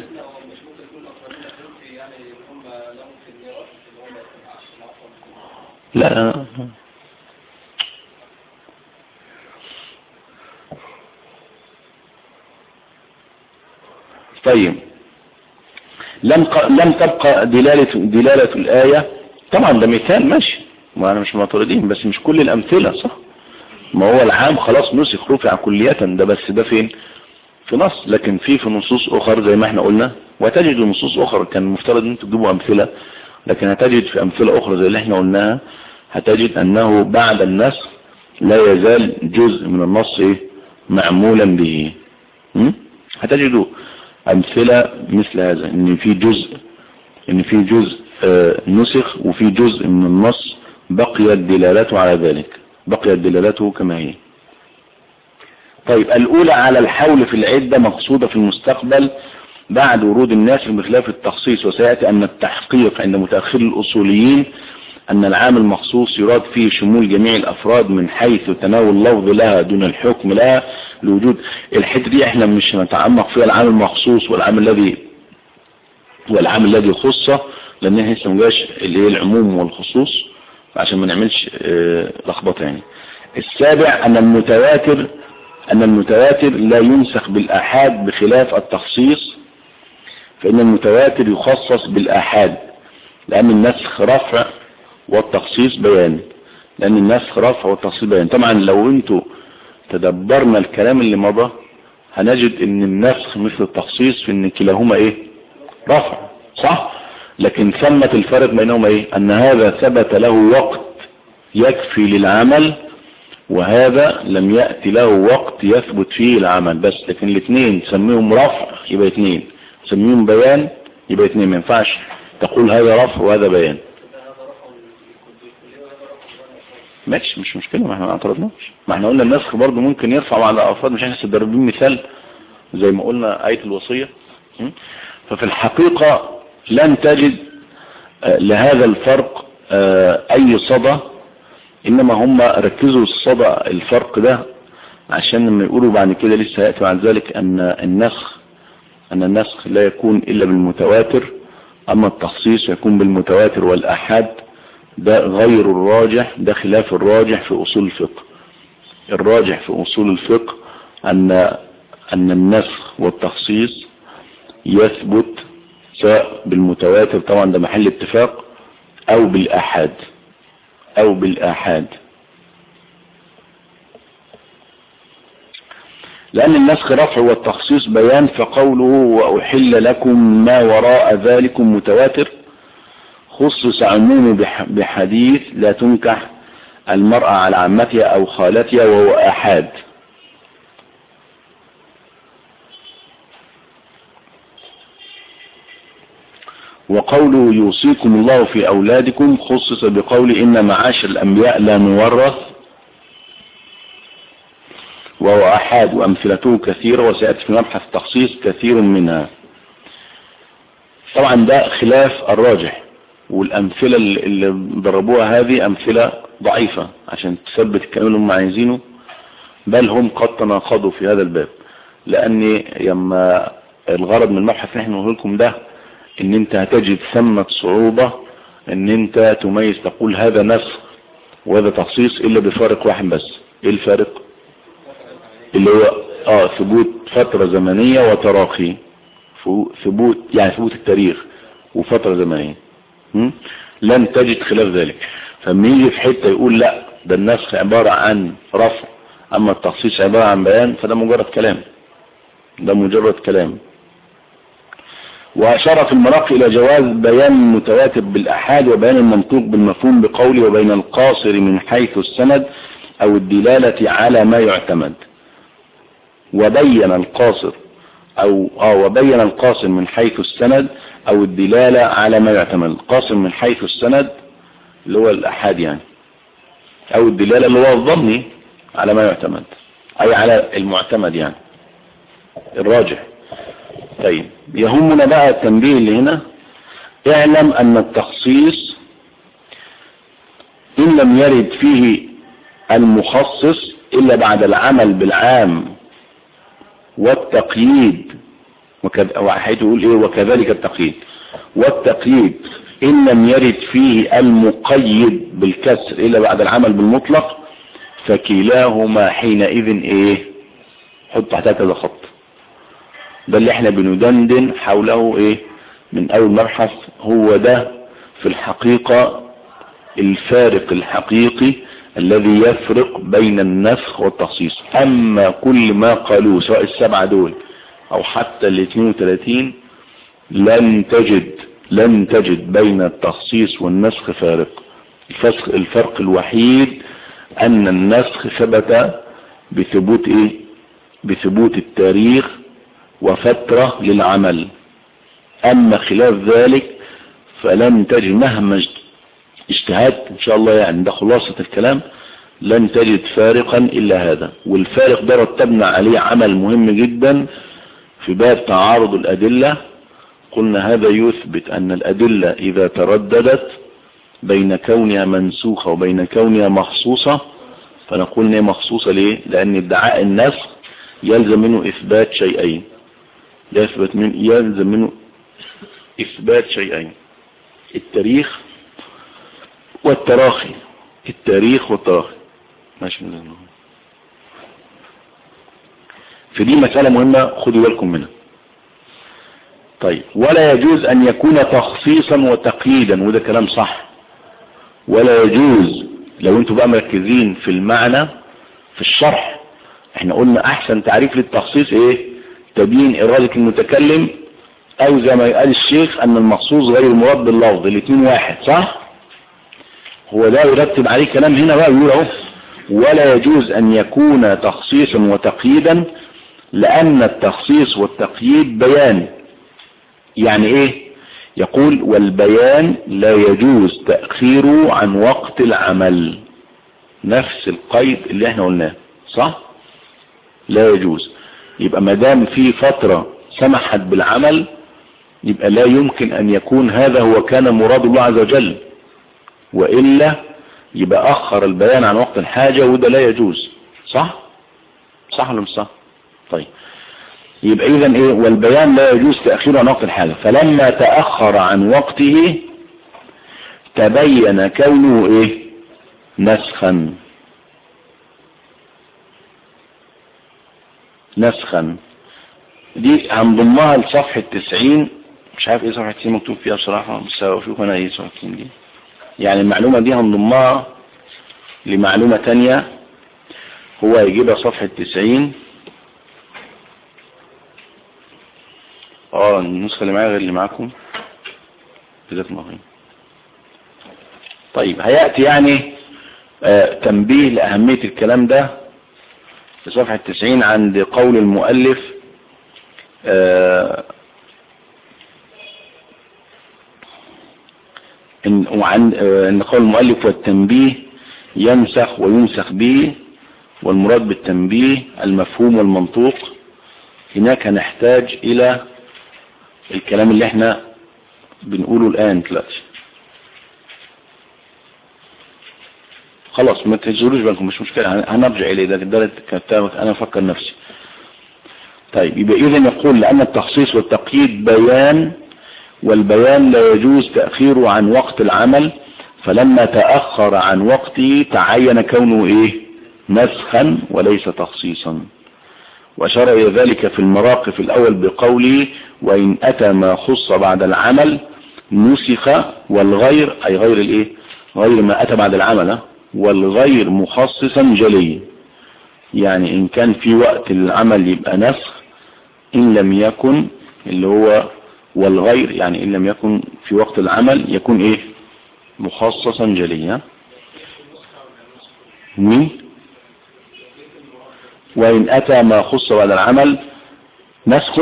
لا طيب لم ق... لم تبقى دلالة دلالة الآية طبعا ده مثال ماشي ما انا مش معترضين بس مش كل الامثلة صح ما هو العام خلاص نسخ رفع كلية ده بس ده فين في نص لكن في في نصوص اخر زي ما احنا قلنا وتجد نصوص اخر كان المفترض ان انتوا تجيبوا امثلة لكن هتجد في امثلة اخرى زي اللي احنا قلناها هتجد انه بعد النسخ لا يزال جزء من النص ايه معمولا به م? هتجدوا امثلة مثل هذا ان في جزء ان في جزء آه نسخ وفي جزء من النص بقيت دلالته على ذلك بقيت دلالته كما هي طيب الاولى على الحول في العدة مقصودة في المستقبل بعد ورود الناس بخلاف التخصيص وسيأتي ان التحقيق عند متأخر الاصوليين ان العام المخصوص يراد فيه شمول جميع الافراد من حيث تناول اللفظ لها دون الحكم لها لوجود الحته دي احنا مش هنتعمق فيها العام المخصوص والعام الذي والعام الذي خصه لان احنا لسه مجاش الايه العموم والخصوص عشان ما نعملش اه لخبطه يعني السابع ان المتواتر ان المتواتر لا ينسخ بالاحاد بخلاف التخصيص فان المتواتر يخصص بالاحاد لان النسخ رفع والتخصيص بيان لان النسخ رفع والتخصيص بيان طبعا لو انتوا تدبرنا الكلام اللي مضى هنجد ان النسخ مثل التخصيص في ان كلاهما ايه رفع صح لكن ثمة الفرق بينهما ايه ان هذا ثبت له وقت يكفي للعمل وهذا لم يأتي له وقت يثبت فيه العمل بس لكن الاثنين تسميهم رفع يبقى اثنين تسميهم بيان يبقى اثنين ما ينفعش تقول هذا رفع وهذا بيان ماشي مش مشكلة ما احنا ما اعترضناش ما احنا قلنا النسخ برضه ممكن يرفع على افراد مش احنا ضربين مثال زي ما قلنا آية الوصية ففي الحقيقة لن تجد لهذا الفرق اي صدى انما هم ركزوا الصدى الفرق ده عشان لما يقولوا بعد كده لسه يأتي بعد ذلك ان النسخ ان النسخ لا يكون الا بالمتواتر اما التخصيص يكون بالمتواتر والاحاد ده غير الراجح ده خلاف الراجح في اصول الفقه الراجح في اصول الفقه ان ان النسخ والتخصيص يثبت سواء بالمتواتر طبعا ده محل اتفاق او بالاحاد او بالاحاد لأن النسخ رفع والتخصيص بيان فقوله وأحل لكم ما وراء ذلكم متواتر خصص عمومه بحديث لا تنكح المرأة على عمتها أو خالتها وهو أحاد وقوله يوصيكم الله في أولادكم خصص بقول إن معاشر الأنبياء لا نورث وهو أحاد وأمثلته كثيرة وسيأتي في مبحث تخصيص كثير منها طبعا ده خلاف الراجح والأمثلة اللي ضربوها هذه أمثلة ضعيفة عشان تثبت الكلام اللي هم عايزينه بل هم قد تناقضوا في هذا الباب لأن يما الغرض من المبحث اللي احنا نقول لكم ده ان انت هتجد ثمة صعوبة ان انت تميز تقول هذا نسخ وهذا تخصيص الا بفارق واحد بس ايه الفارق اللي هو اه ثبوت فترة زمنية وتراخي ثبوت يعني ثبوت التاريخ وفترة زمنية م? لن تجد خلاف ذلك فما يجي في حتة يقول لا ده النسخ عبارة عن رفع اما التخصيص عبارة عن بيان فده مجرد كلام ده مجرد كلام وأشار في المراقي إلى جواز بيان المتواتر بالأحاد وبيان المنطوق بالمفهوم بقوله وبين القاصر من حيث السند أو الدلالة على ما يعتمد وبين القاصر او اه وبين القاسم من حيث السند او الدلالة على ما يعتمد القاسم من حيث السند اللي هو الاحاد يعني او الدلالة اللي هو الظني على ما يعتمد اي على المعتمد يعني الراجح طيب يهمنا بقى التنبيه اللي هنا اعلم ان التخصيص ان لم يرد فيه المخصص الا بعد العمل بالعام والتقييد وحيث يقول ايه وكذلك التقييد والتقييد ان لم يرد فيه المقيد بالكسر الا بعد العمل بالمطلق فكلاهما حينئذ ايه حط تحتها كذا خط ده اللي احنا بندندن حوله ايه من اول مبحث هو ده في الحقيقة الفارق الحقيقي الذي يفرق بين النسخ والتخصيص اما كل ما قالوه سواء السبعة دول او حتى ال 32 لن تجد لن تجد بين التخصيص والنسخ فارق الفسخ الفرق الوحيد ان النسخ ثبت بثبوت ايه بثبوت التاريخ وفترة للعمل اما خلاف ذلك فلن تجد مهما اجتهاد ان شاء الله يعني ده خلاصة الكلام لن تجد فارقا الا هذا والفارق ده رتبنا عليه عمل مهم جدا في باب تعارض الادلة قلنا هذا يثبت ان الادلة اذا ترددت بين كونها منسوخة وبين كونها مخصوصة فنقول انها مخصوصة ليه لان ادعاء النسخ يلزم منه اثبات شيئين يثبت من يلزم منه اثبات شيئين التاريخ والتراخي التاريخ والتراخي ماشي من في دي مسألة مهمة خدوا بالكم منها طيب ولا يجوز ان يكون تخصيصا وتقييدا وده كلام صح ولا يجوز لو انتوا بقى مركزين في المعنى في الشرح احنا قلنا احسن تعريف للتخصيص ايه تبيين ارادة المتكلم او زي ما قال الشيخ ان المخصوص غير المراد باللفظ الاثنين واحد صح هو ده يرتب عليه كلام هنا بقى يقول اهو ولا يجوز ان يكون تخصيصا وتقييدا لان التخصيص والتقييد بيان يعني ايه يقول والبيان لا يجوز تأخيره عن وقت العمل نفس القيد اللي احنا قلناه صح لا يجوز يبقى ما دام في فترة سمحت بالعمل يبقى لا يمكن ان يكون هذا هو كان مراد الله عز وجل وإلا يبقى أخر البيان عن وقت الحاجة وده لا يجوز صح صح ولا مش صح طيب يبقى إذا إيه والبيان لا يجوز تأخيره عن وقت الحاجة فلما تأخر عن وقته تبين كونه إيه نسخا نسخا دي هنضمها لصفحة 90 مش عارف ايه صفحة 90 مكتوب فيها بصراحة بس اشوف انا ايه صفحة 90 دي يعني المعلومة دي هنضمها لمعلومة تانية هو يجيبها صفحة 90 اه النسخة اللي معايا غير اللي معاكم جزاكم الله خير طيب هيأتي يعني آه تنبيه لأهمية الكلام ده في صفحة 90 عند قول المؤلف آه إن وعن ان قول المؤلف والتنبيه ينسخ وينسخ به والمراد بالتنبيه المفهوم والمنطوق هناك هنحتاج الى الكلام اللي احنا بنقوله الان دلوقتي خلاص ما تجروش بالكم مش مشكلة هنرجع اليه ده ده انا افكر نفسي طيب يبقى اذا يقول لان التخصيص والتقييد بيان والبيان لا يجوز تأخيره عن وقت العمل فلما تأخر عن وقته تعين كونه ايه نسخا وليس تخصيصا وأشار إلى ذلك في المراقف الأول بقوله وإن أتى ما خص بعد العمل نسخ والغير أي غير الإيه غير ما أتى بعد العمل والغير مخصصا جلي يعني إن كان في وقت العمل يبقى نسخ إن لم يكن اللي هو والغير يعني إن لم يكن في وقت العمل يكون إيه مخصصا جليا مين وإن أتى ما خص بعد العمل نسخ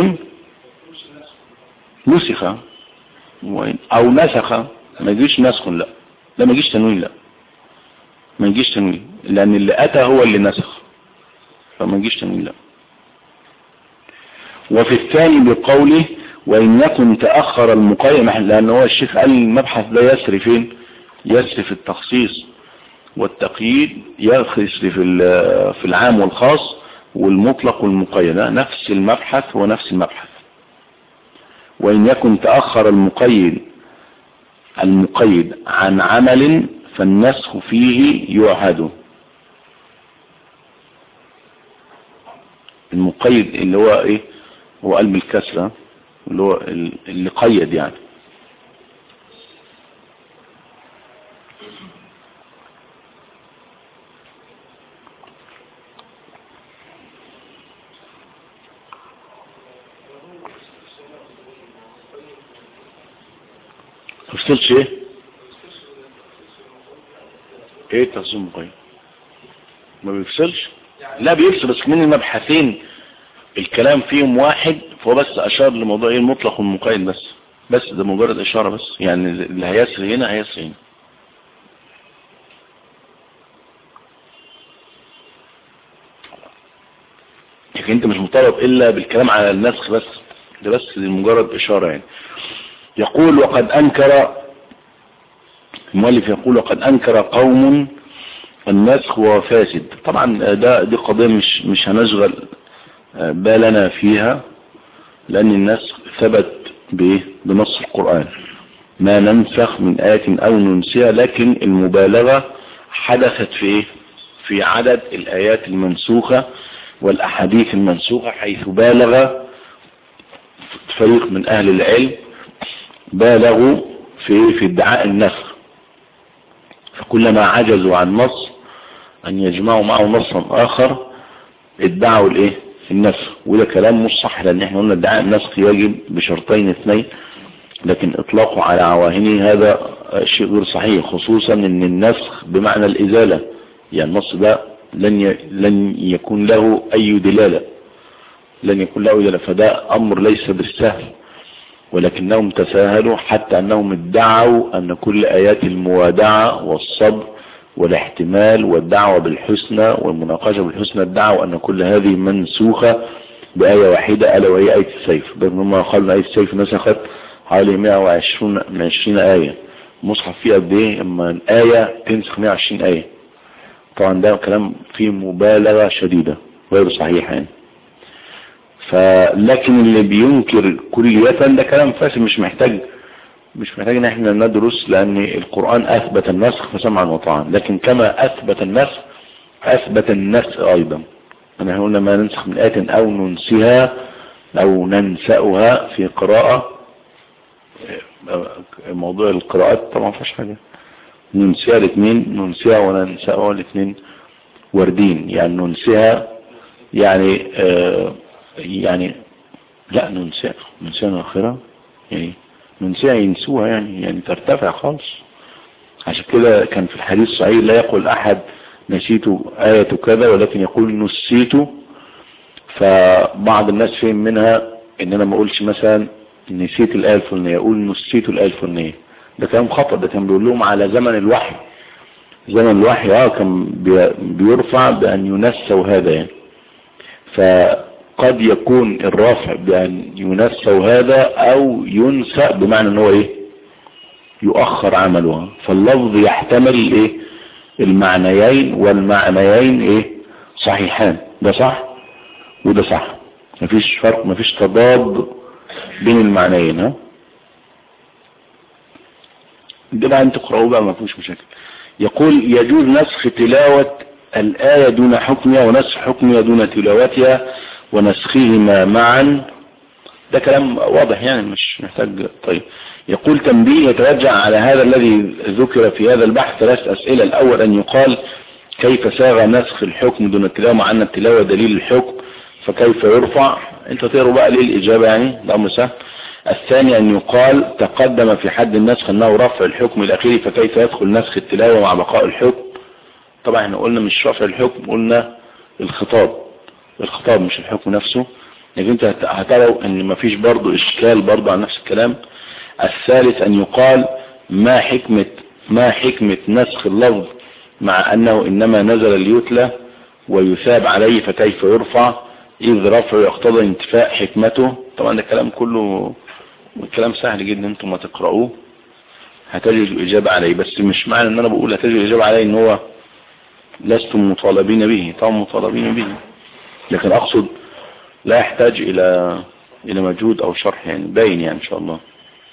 نسخ او نسخ ما يجيش نسخ لا لا ما يجيش تنوين لا ما يجيش تنوين لان اللي اتى هو اللي نسخ فما يجيش تنوين لا وفي الثاني بقوله وإن يكن تأخر المقيم لأن هو الشيخ قال المبحث ده يسري فين يسري في التخصيص والتقييد يسري في في العام والخاص والمطلق والمقيد نفس المبحث ونفس المبحث وإن يكن تأخر المقيد المقيد عن عمل فالنسخ فيه يعهد المقيد اللي هو ايه هو قلب الكسرة اللي هو اللي قيد يعني تفصلش ايه ايه تفصيل مقيد ما بيفصلش لا بيفصل بس من المبحثين الكلام فيهم واحد فهو بس اشار لموضوع ايه المطلق والمقيد بس بس ده مجرد اشارة بس يعني اللي هيسري هنا هيسري هنا لكن انت مش مطالب الا بالكلام على النسخ بس ده بس مجرد اشارة يعني يقول وقد انكر المؤلف يقول وقد انكر قوم النسخ وفاسد طبعا ده دي قضية مش مش هنشغل بالنا فيها لأن النسخ ثبت بنص القرآن ما ننسخ من آية أو ننسيها لكن المبالغة حدثت في إيه؟ في عدد الآيات المنسوخة والأحاديث المنسوخة حيث بالغ فريق من أهل العلم بالغوا في في ادعاء النسخ فكلما عجزوا عن نص أن يجمعوا معه نصا آخر ادعوا الايه النسخ وده كلام مش صح لان احنا قلنا ادعاء النسخ يجب بشرطين اثنين لكن اطلاقه على عواهنه هذا شيء غير صحيح خصوصا ان النسخ بمعنى الازالة يعني النص ده لن ي... لن يكون له اي دلالة لن يكون له دلالة فده امر ليس بالسهل ولكنهم تساهلوا حتى انهم ادعوا ان كل ايات الموادعة والصبر والاحتمال والدعوة بالحسنى والمناقشة بالحسنى ادعوا ان كل هذه منسوخة بآية واحدة ألا وهي آية السيف بينما قالنا آية السيف نسخت حوالي 120 من 20 آية مصحف فيه قد ايه اما الآية تنسخ 120 آية طبعا ده كلام فيه مبالغة شديدة غير صحيح يعني فلكن اللي بينكر كلية ده كلام فاسد مش محتاج مش محتاج ان احنا ندرس لان القرآن اثبت النسخ فسمعا وطاعا لكن كما اثبت النسخ اثبت النسخ ايضا احنا قلنا ما ننسخ من آية او ننسها او ننسأها في قراءة موضوع القراءات طبعا فيش حاجة ننسيها الاثنين ننسيها وننسأها الاثنين وردين يعني ننسيها يعني آه يعني لا ننسيها ننسيها الاخرة يعني ننسيها ينسوها يعني يعني ترتفع خالص عشان كده كان في الحديث الصحيح لا يقول احد نسيت آية كذا ولكن يقول نسيت فبعض الناس فهم منها ان انا ما اقولش مثلا نسيت الآية الفلانية اقول نسيت الآية الفلانية ده كلام خطأ ده كان بيقول لهم على زمن الوحي زمن الوحي اه كان بيرفع بان ينسوا هذا يعني فقد يكون الرافع بان ينسوا هذا او ينسى بمعنى ان هو ايه يؤخر عملها فاللفظ يحتمل ايه المعنيين والمعنيين ايه صحيحان ده صح وده صح مفيش فرق مفيش تضاد بين المعنيين ها ده بقى انت تقرأوا بقى ما فيش مشاكل يقول يجوز نسخ تلاوة الآية دون حكمها ونسخ حكمها دون تلاوتها ونسخهما معا ده كلام واضح يعني مش محتاج طيب يقول تنبيه يترجع على هذا الذي ذكر في هذا البحث ثلاث أسئلة الأول أن يقال كيف ساغ نسخ الحكم دون التلاوة مع أن التلاوة دليل الحكم فكيف يرفع انت تقروا بقى ليه الإجابة يعني ده أمر سهل الثاني أن يقال تقدم في حد النسخ أنه رفع الحكم الأخير فكيف يدخل نسخ التلاوة مع بقاء الحكم طبعا احنا قلنا مش رفع الحكم قلنا الخطاب الخطاب مش الحكم نفسه لكن انت هتروا ان مفيش برضو اشكال برضو على نفس الكلام الثالث ان يقال ما حكمة ما حكمة نسخ اللفظ مع انه انما نزل ليتلى ويثاب عليه فكيف يرفع اذ رفع يقتضى انتفاء حكمته طبعا ده الكلام كله الكلام سهل جدا انتم ما تقرأوه هتجد اجابة عليه بس مش معنى ان انا بقول هتجد اجابة عليه ان هو لستم مطالبين به طبعا مطالبين به لكن اقصد لا يحتاج الى الى مجهود او شرح يعني باين يعني ان شاء الله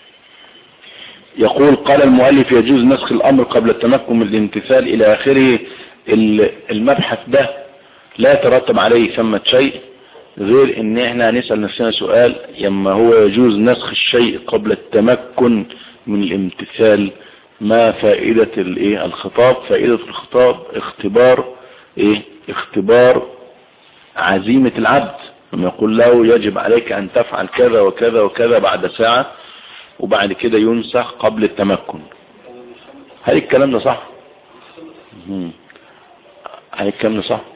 يقول قال المؤلف يجوز نسخ الامر قبل التمكن من الامتثال الى اخره المبحث ده لا يترتب عليه ثمة شيء غير ان احنا هنسأل نفسنا سؤال يما هو يجوز نسخ الشيء قبل التمكن من الامتثال ما فائدة الايه الخطاب فائدة الخطاب اختبار ايه اختبار عزيمة العبد لما يقول له يجب عليك ان تفعل كذا وكذا وكذا بعد ساعة وبعد كده ينسخ قبل التمكن هل الكلام ده صح هل الكلام ده صح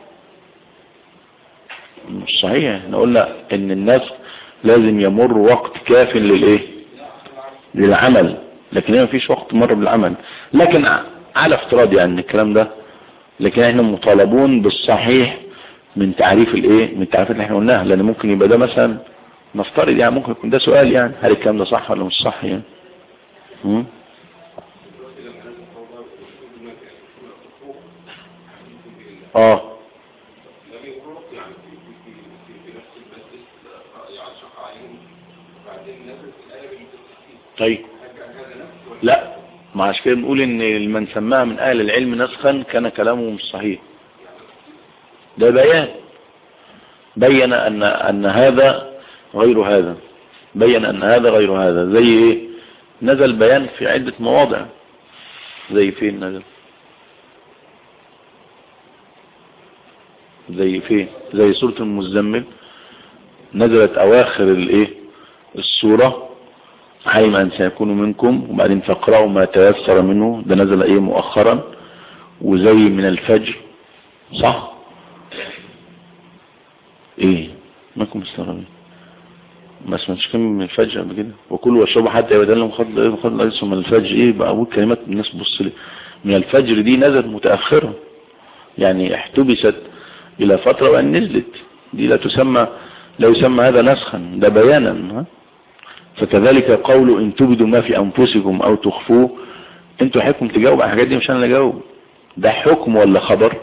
مش صحيح احنا قلنا ان الناس لازم يمر وقت كاف للايه للعمل لكن هي مفيش وقت مر بالعمل لكن على افتراض يعني الكلام ده لكن احنا مطالبون بالصحيح من تعريف الايه من التعريفات اللي احنا قلناها لان ممكن يبقى ده مثلا نفترض يعني ممكن يكون ده سؤال يعني هل الكلام ده صح ولا مش صح يعني م? اه طيب لا ما عشان كده نقول ان من سماها من اهل العلم نسخا كان كلامه مش صحيح ده بيان بين ان ان هذا غير هذا بين ان هذا غير هذا زي ايه نزل بيان في عدة مواضع زي فين نزل زي فين زي سورة المزمل نزلت اواخر الايه السورة علم ان سيكون منكم وبعدين فاقرأوا ما تيسر منه ده نزل ايه مؤخرا وزي من الفجر صح ايه ما كنتم مستغربين ما سمعتش كلمة من الفجر قبل كده وكلوا واشربوا حتى يبدل لهم خد ايه خد الارض من الفجر ايه بقى اقول كلمات الناس بص لي من الفجر دي نزلت متأخرة يعني احتبست الى فترة وان نزلت دي لا تسمى لا يسمى هذا نسخا ده بيانا ها فكذلك قول ان تبدوا ما في انفسكم او تخفوه انتوا حكم تجاوب على الحاجات دي مش انا اللي اجاوب ده حكم ولا خبر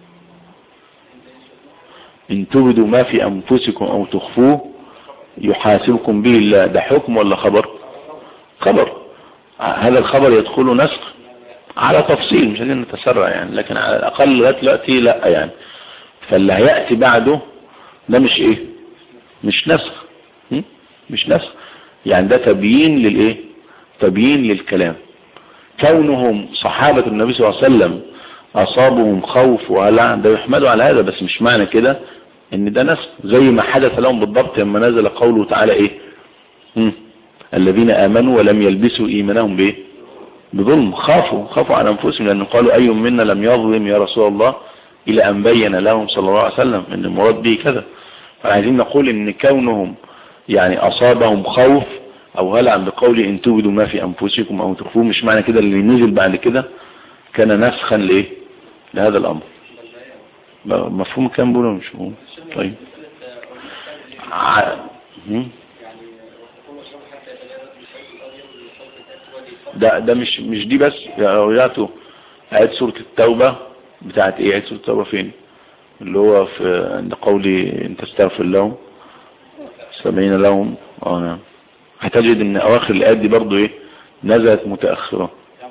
ان تبدوا ما في انفسكم او تخفوه يحاسبكم به الله ده حكم ولا خبر خبر هذا الخبر يدخل نسخ على تفصيل مش عايزين نتسرع يعني لكن على الاقل لغايه دلوقتي لا يعني فاللي هياتي بعده ده مش ايه مش نسخ مش نسخ يعني ده تبيين للايه تبيين للكلام كونهم صحابة النبي صلى الله عليه وسلم اصابهم خوف وهلع ده يحمدوا على هذا بس مش معنى كده ان ده نسخ زي ما حدث لهم بالضبط لما نزل قوله تعالى ايه هم. الذين امنوا ولم يلبسوا ايمانهم بايه بظلم خافوا خافوا على انفسهم لان قالوا اي منا لم يظلم يا رسول الله الى ان بين لهم صلى الله عليه وسلم ان المراد به كذا فعايزين نقول ان كونهم يعني اصابهم خوف او هلع بقول ان تبدوا ما في انفسكم او تخفوه مش معنى كده اللي نزل بعد كده كان نسخا لايه لهذا الامر مفهوم كان بقوله مش مفهوم طيب ع... ده ده مش مش دي بس يا آيات سورة التوبة بتاعت ايه آيات سورة التوبة فين اللي هو في عند قولي ان تستغفر لهم سبعين لهم اه نعم هتجد ان اواخر الايات دي برضو ايه نزلت متأخرة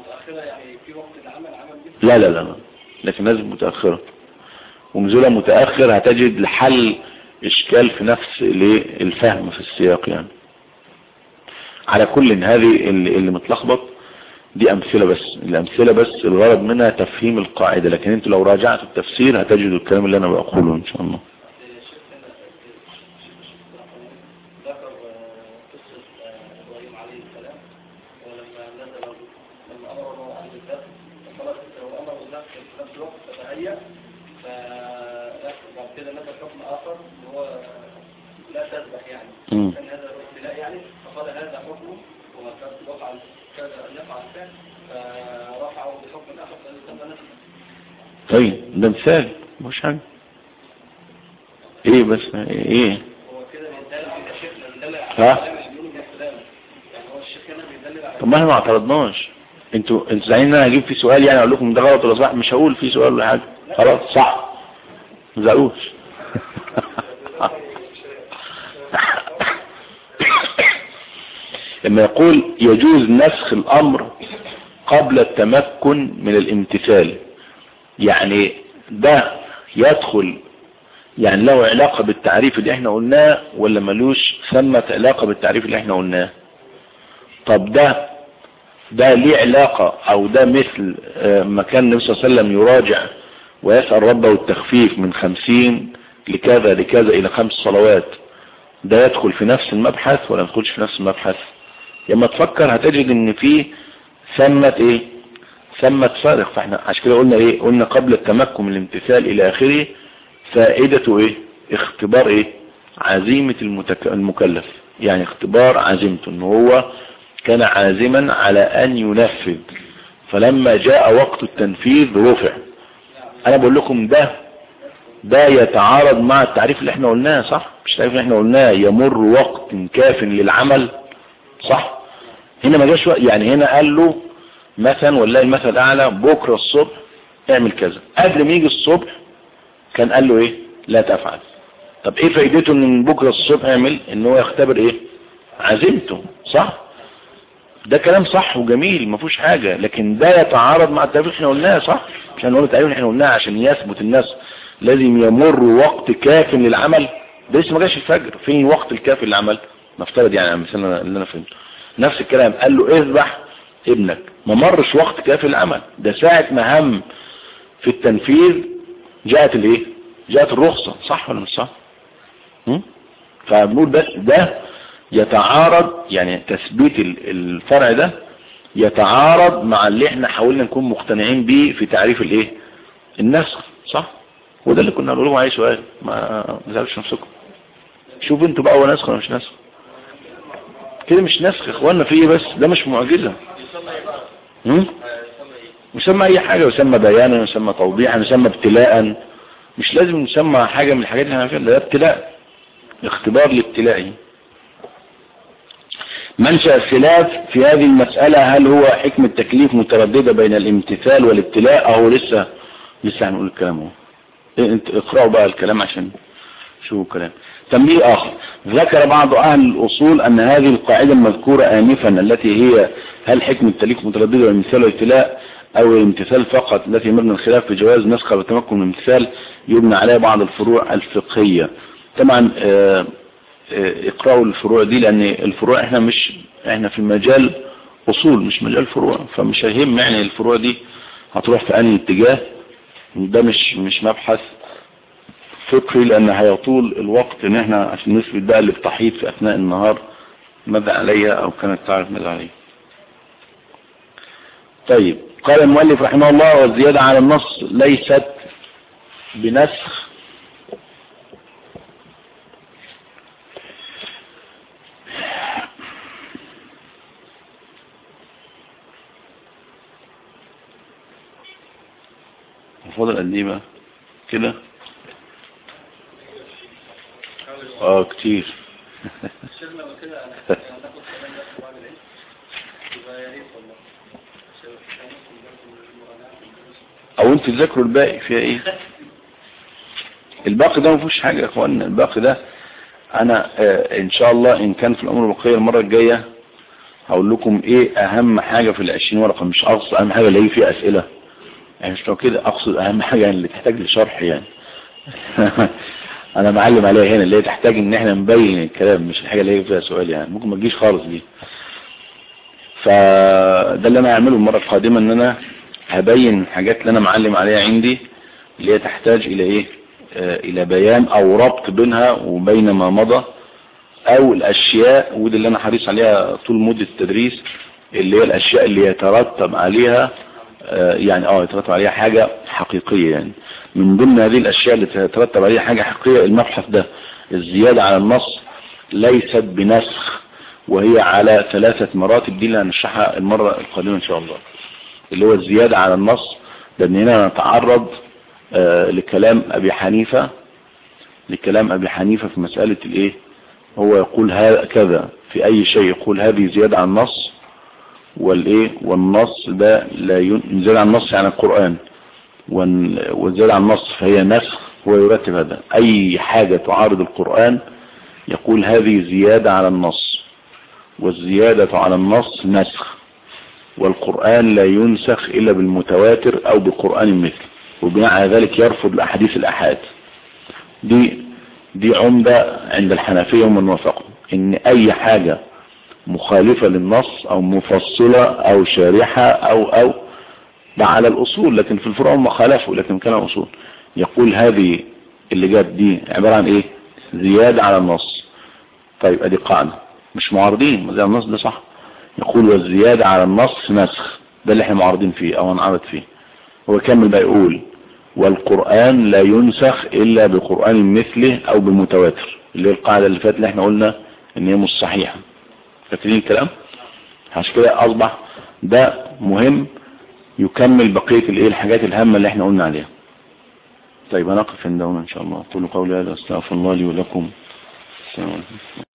لا لا لا لكن نزلت متأخرة ونزولها متأخر هتجد لحل اشكال في نفس الفهم في السياق يعني على كل هذه اللي متلخبط دي امثلة بس الامثلة بس الغرض منها تفهيم القاعدة لكن انتوا لو راجعتوا التفسير هتجدوا الكلام اللي انا بقوله ان شاء الله لا تذبح يعني مم. كان هذا هو ابتلاء يعني فقال هذا حكمه وفعل كذا يفعل كذا فرفعه بحكم اخر فيسمى نفسه طيب ده مثال مش حاجة ايه بس ايه هو كده بيدل على شيخنا بيدل على ها؟ كلام اللي بيقوله ابن سلام يعني هو الشيخ هنا بيدل على طب ما احنا ما اعترضناش انتوا انتوا زعلانين ان انا هجيب فيه سؤال يعني اقول لكم ده غلط ولا صح مش هقول فيه سؤال ولا حاجه خلاص صح ما تزعلوش لما يقول يجوز نسخ الامر قبل التمكن من الامتثال يعني ده يدخل يعني له علاقة بالتعريف اللي احنا قلناه ولا ملوش ثمة علاقة بالتعريف اللي احنا قلناه طب ده ده ليه علاقة او ده مثل آه، ما كان النبي صلى الله عليه وسلم يراجع ويسأل ربه التخفيف من خمسين لكذا لكذا الى خمس صلوات ده يدخل في نفس المبحث ولا ما يدخلش في نفس المبحث لما تفكر هتجد ان فيه ثمة ايه ثمة فارق فاحنا عشان كده قلنا ايه قلنا قبل التمكن من الامتثال الى اخره فائدته ايه اختبار ايه عزيمة المتك... المكلف يعني اختبار عزيمته ان هو كان عازما على ان ينفذ فلما جاء وقت التنفيذ رفع انا بقول لكم ده ده يتعارض مع التعريف اللي احنا قلناه صح مش التعريف اللي احنا قلناه يمر وقت كاف للعمل صح هنا ما جاش وقت يعني هنا قال له مثلا والله المثل الاعلى بكره الصبح اعمل كذا قبل ما يجي الصبح كان قال له ايه لا تفعل طب ايه فايدته ان من بكره الصبح يعمل ان هو يختبر ايه عزيمته صح ده كلام صح وجميل ما فيهوش حاجه لكن ده يتعارض مع التعريف اللي احنا قلناه صح مش هنقول التعريف اللي احنا قلناه عشان يثبت الناس لازم يمر وقت كاف للعمل ده لسه ما جاش الفجر فين وقت الكاف للعمل نفترض يعني مثلا اللي انا فهمته نفس الكلام قال له اذبح ابنك ما مرش وقت كاف العمل ده ساعة ما هم في التنفيذ جاءت الايه جاءت الرخصة صح ولا مش صح هم؟ فبنقول بس ده يتعارض يعني تثبيت ال- الفرع ده يتعارض مع اللي احنا حاولنا نكون مقتنعين بيه في تعريف الايه النسخ صح وده اللي كنا نقوله عليه سؤال ما تزعلوش نفسكم شوفوا انتوا بقى هو نسخ ولا مش نسخ كده مش نسخ يا اخوانا في ايه بس ده مش معجزة هم؟ يسمى اي حاجة يسمى بيانا يسمى توضيحا يسمى ابتلاء مش لازم نسمى حاجة من الحاجات اللي احنا فيها ده ابتلاء اختبار لابتلائي منشأ الخلاف في هذه المسألة هل هو حكم التكليف مترددة بين الامتثال والابتلاء او لسه لسه هنقول الكلام اهو إيه انت اقرأوا بقى الكلام عشان شوفوا الكلام تنبيه اخر ذكر بعض اهل الاصول ان هذه القاعدة المذكورة انفا التي هي هل حكم التكليف مترددة بين الامتثال والابتلاء او الامتثال فقط التي مبنى الخلاف في جواز نسخ والتمكن من الامتثال يبنى عليها بعض الفروع الفقهية طبعا آه آه، اقرأوا الفروع دي لان الفروع احنا مش احنا في مجال اصول مش مجال فروع فمش هيهم يعني الفروع دي هتروح في انهي اتجاه ده مش مش مبحث فقهي لان هيطول الوقت ان احنا عشان نثبت بقى اللي بتحيط في اثناء النهار ماذا عليها او كانت تعرف ماذا عليها طيب قال المؤلف رحمه الله والزيادة على النص ليست بنسخ فاضل قد ايه بقى كده اه كتير الشيخ لما كده هناخد كمان نفسه بعد العيد يبقى يا ريت والله عشان هندخل برضه من المراجعات والدروس. او انتوا تذاكروا الباقي فيها ايه الباقي ده ما فيهوش حاجة يا اخوانا الباقي ده انا آه ان شاء الله ان كان في الامر البقية المرة الجاية هقول لكم ايه اهم حاجة في العشرين ورقة مش اقصد اهم حاجة اللي هي فيها اسئلة يعني مش لو كده اقصد اهم حاجة يعني اللي تحتاج لشرح يعني انا معلم عليها هنا اللي هي تحتاج ان احنا نبين الكلام مش الحاجة اللي هي فيها سؤال يعني ممكن ما تجيش خالص دي فده اللي انا هعمله المرة القادمة ان انا هبين الحاجات اللي انا معلم عليها عندي اللي هي تحتاج الى ايه آه الى بيان او ربط بينها وبين ما مضى او الاشياء ودي اللي انا حريص عليها طول مدة التدريس اللي هي الاشياء اللي يترتب عليها آه يعني اه يترتب عليها حاجة حقيقية يعني من ضمن هذه الاشياء اللي تترتب عليها حاجة حقيقية المبحث ده الزيادة على النص ليست بنسخ وهي على ثلاثة مراتب دي اللي هنشرحها المرة القادمة ان شاء الله اللي هو الزيادة على النص لان هنا نتعرض آه لكلام ابي حنيفة لكلام ابي حنيفة في مسألة الايه هو يقول هكذا في اي شيء يقول هذه زيادة على النص والايه والنص ده لا ينزل عن النص يعني القرآن والزيادة على النص فهي نسخ هو يرتب هذا اي حاجة تعارض القرآن يقول هذه زيادة على النص والزيادة على النص نسخ والقرآن لا ينسخ إلا بالمتواتر أو بقرآن مثل وبناء على ذلك يرفض الأحاديث الأحاد دي دي عمدة عند الحنفية ومن وافقهم إن أي حاجة مخالفة للنص أو مفصلة أو شارحة أو أو ده على الأصول لكن في الفروع ما خالفوا لكن كان أصول يقول هذه اللي جت دي عبارة عن إيه زيادة على النص طيب أدي قاعدة مش معارضين زي النص ده صح يقول والزيادة على النص نسخ ده اللي احنا معارضين فيه او هنعرض فيه هو كمل بقى يقول والقرآن لا ينسخ الا بقرآن مثله او بمتواتر اللي هي القاعدة اللي فاتت اللي احنا قلنا ان هي مش صحيحة فاكرين الكلام عشان كده اصبح ده مهم يكمل بقية الايه الحاجات الهامة اللي احنا قلنا عليها طيب هنقف عند هنا ان شاء الله اقول قولي هذا استغفر الله لي ولكم السلام عليكم